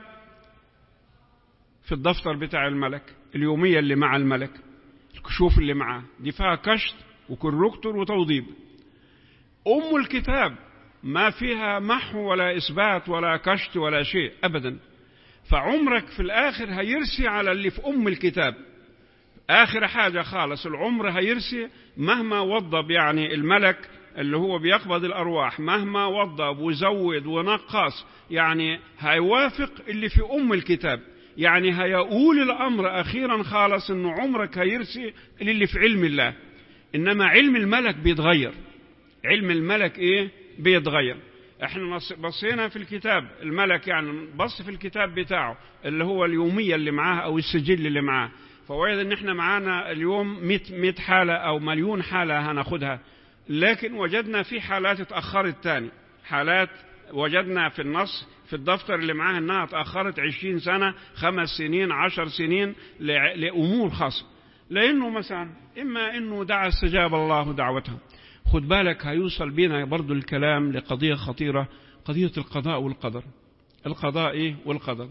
في الدفتر بتاع الملك اليومية اللي مع الملك الكشوف اللي معاه دي فيها كشط وكوركتور وتوضيب أم الكتاب ما فيها محو ولا إثبات ولا كشط ولا شيء أبدا فعمرك في الآخر هيرسي على اللي في أم الكتاب آخر حاجة خالص العمر هيرسي مهما وضب يعني الملك اللي هو بيقبض الأرواح مهما وضب وزود ونقص يعني هيوافق اللي في أم الكتاب يعني هيقول الأمر أخيرا خالص أنه عمرك هيرسي للي في علم الله إنما علم الملك بيتغير علم الملك إيه بيتغير احنا بصينا في الكتاب الملك يعني بص في الكتاب بتاعه اللي هو اليومية اللي معاه او السجل اللي معاه فوجد ان احنا معانا اليوم 100 100 حالة او مليون حالة هناخدها لكن وجدنا في حالات اتأخرت تاني حالات وجدنا في النص في الدفتر اللي معاه انها اتأخرت 20 سنة خمس سنين عشر سنين لأمور خاصة لأنه مثلا إما أنه دعا استجاب الله دعوته خد بالك هيوصل بينا برضو الكلام لقضية خطيرة قضية القضاء والقدر القضاء إيه والقدر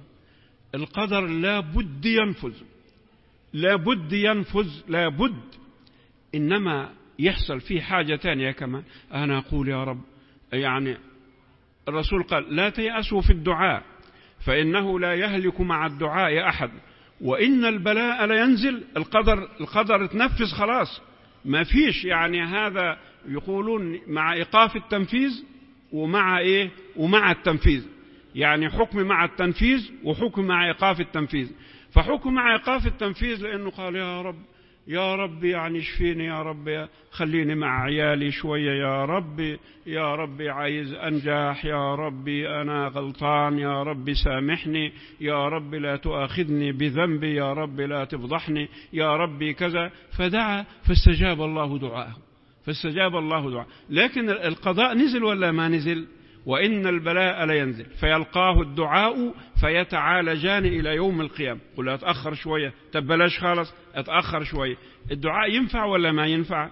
القدر لا بد ينفذ لا بد ينفذ لا بد إنما يحصل فيه حاجة تانية كمان أنا أقول يا رب يعني الرسول قال لا تيأسوا في الدعاء فإنه لا يهلك مع الدعاء أحد وإن البلاء لينزل القدر القدر تنفذ خلاص ما فيش يعني هذا يقولون مع إيقاف التنفيذ ومع إيه ومع التنفيذ يعني حكم مع التنفيذ وحكم مع إيقاف التنفيذ فحكم مع إيقاف التنفيذ لأنه قال يا رب يا رب يعني اشفيني يا رب خليني مع عيالي شوية يا رب يا رب عايز أنجح يا ربي أنا غلطان يا رب سامحني يا رب لا تؤاخذني بذنبي يا رب لا تفضحني يا ربي كذا فدعا فاستجاب الله دعاءه فاستجاب الله دعاءه لكن القضاء نزل ولا ما نزل وإن البلاء لينزل فيلقاه الدعاء فيتعالجان إلى يوم القيامة قل أتأخر شوية تبلاش خالص أتأخر شوية الدعاء ينفع ولا ما ينفع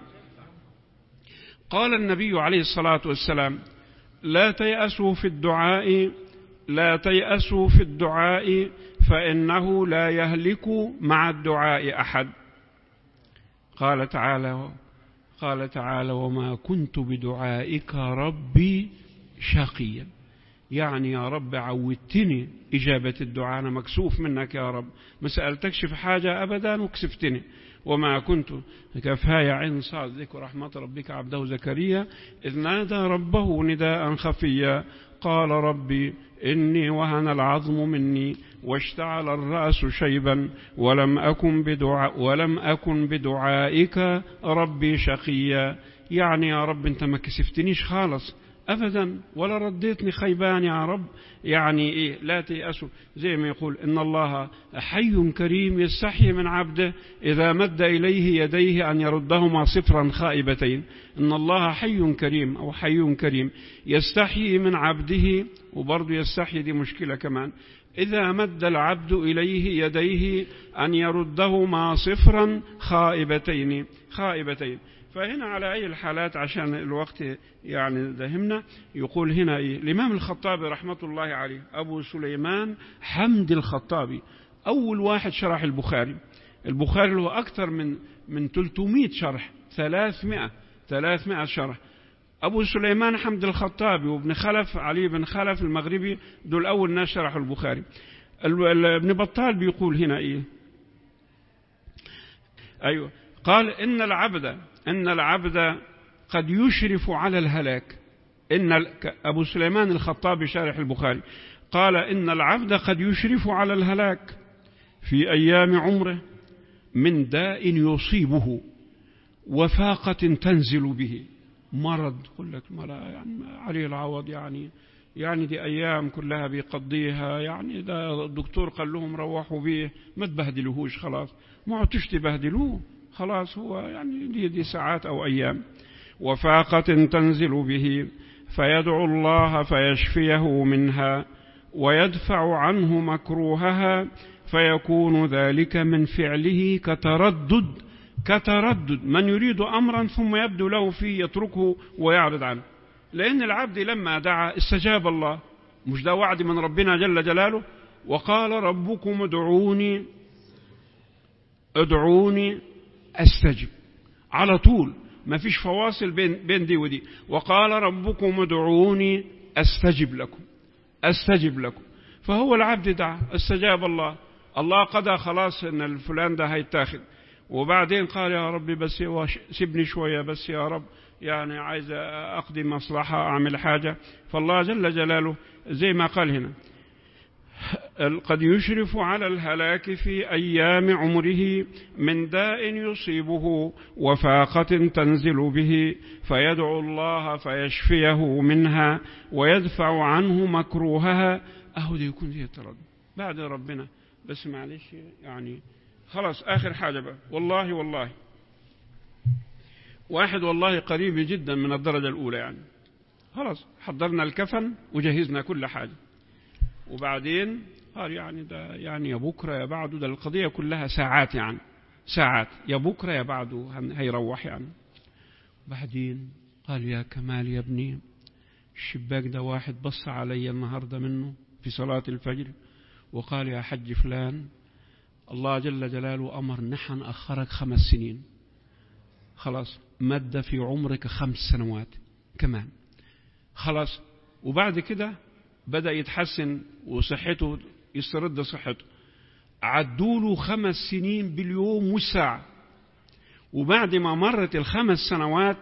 قال النبي عليه الصلاة والسلام لا تيأسوا في الدعاء لا تيأسوا في الدعاء فإنه لا يهلك مع الدعاء أحد قال تعالى قال تعالى وما كنت بدعائك ربي شقيا يعني يا رب عودتني إجابة الدعاء أنا مكسوف منك يا رب ما سألتكش في حاجة أبدا وكسفتني وما كنت كفاية عين صاد ذكر رحمة ربك عبده زكريا إذ نادى ربه نداء خفيا قال ربي إني وهن العظم مني واشتعل الرأس شيبا ولم أكن بدعاء ولم أكن بدعائك ربي شقيا يعني يا رب أنت ما كسفتنيش خالص أبدا ولا رديتني خيبان يا رب يعني إيه لا تيأسوا زي ما يقول إن الله حي كريم يستحي من عبده إذا مد إليه يديه أن يردهما صفرا خائبتين إن الله حي كريم أو حي كريم يستحي من عبده وبرضه يستحي دي مشكلة كمان إذا مد العبد إليه يديه أن يردهما صفرا خائبتين خائبتين فهنا على أي الحالات عشان الوقت يعني دهمنا يقول هنا إيه الإمام الخطابي رحمة الله عليه أبو سليمان حمد الخطابي أول واحد شرح البخاري البخاري له أكثر من من 300 شرح 300 300 شرح أبو سليمان حمد الخطابي وابن خلف علي بن خلف المغربي دول أول ناس شرحوا البخاري ابن بطال بيقول هنا إيه أيوة قال إن العبد أن العبد قد يشرف على الهلاك إن أبو سليمان الخطابي شارح البخاري قال إن العبد قد يشرف على الهلاك في أيام عمره من داء يصيبه وفاقة تنزل به مرض يقول لك يعني عليه العوض يعني يعني دي أيام كلها بيقضيها يعني ده الدكتور قال لهم روحوا بيه ما تبهدلوهوش خلاص ما عدتش تبهدلوه خلاص هو يعني دي, دي ساعات أو أيام وفاقة تنزل به فيدعو الله فيشفيه منها ويدفع عنه مكروهها فيكون ذلك من فعله كتردد كتردد من يريد أمرا ثم يبدو له فيه يتركه ويعرض عنه لأن العبد لما دعا استجاب الله مش ده وعد من ربنا جل جلاله وقال ربكم ادعوني ادعوني استجب على طول ما فيش فواصل بين, بين دي ودي وقال ربكم ادعوني استجب لكم استجب لكم فهو العبد دعا استجاب الله الله قضى خلاص ان الفلان ده هيتاخد وبعدين قال يا ربي بس سيبني شوية بس يا رب يعني عايز أقضي مصلحة أعمل حاجة فالله جل جلاله زي ما قال هنا قد يشرف على الهلاك في أيام عمره من داء يصيبه وفاقة تنزل به فيدعو الله فيشفيه منها ويدفع عنه مكروهها أهو دي يكون فيه تردد بعد ربنا بس معلش يعني خلاص آخر حاجة بقى والله والله واحد والله قريب جدا من الدرجة الأولى يعني خلاص حضرنا الكفن وجهزنا كل حاجة وبعدين قال يعني ده يعني يا بكرة يا بعده ده القضية كلها ساعات يعني ساعات يا بكرة يا بعده هيروح يعني بعدين قال يا كمال يا ابني الشباك ده واحد بص علي النهاردة منه في صلاة الفجر وقال يا حج فلان الله جل جلاله أمر نحن أخرك خمس سنين خلاص مد في عمرك خمس سنوات كمان خلاص وبعد كده بدأ يتحسن وصحته يسترد صحته عدوا له خمس سنين باليوم والساعة وبعد ما مرت الخمس سنوات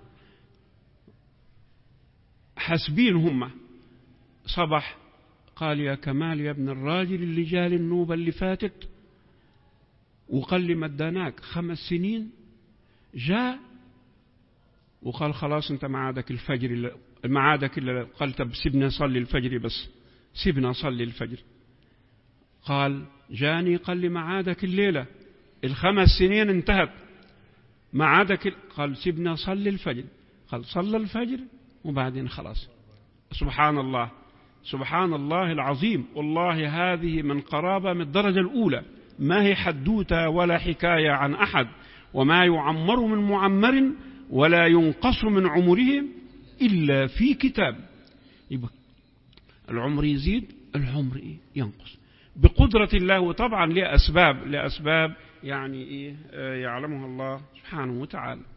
حاسبين هم صبح قال يا كمال يا ابن الراجل اللي جال النوبة اللي فاتت وقال لي مداناك خمس سنين جاء وقال خلاص انت معادك الفجر معادك الا قال طب سيبنا نصلي الفجر بس سيبنا نصلي الفجر قال جاني قال لي معادك الليله الخمس سنين انتهت معادك قال سيبنا صلي الفجر قال صلى الفجر وبعدين خلاص سبحان الله سبحان الله العظيم والله هذه من قرابة من الدرجة الأولى ما هي حدوتة ولا حكاية عن أحد وما يعمر من معمر ولا ينقص من عمره إلا في كتاب يبقى العمر يزيد العمر ينقص بقدرة الله وطبعا لأسباب لأسباب يعني إيه يعلمها الله سبحانه وتعالى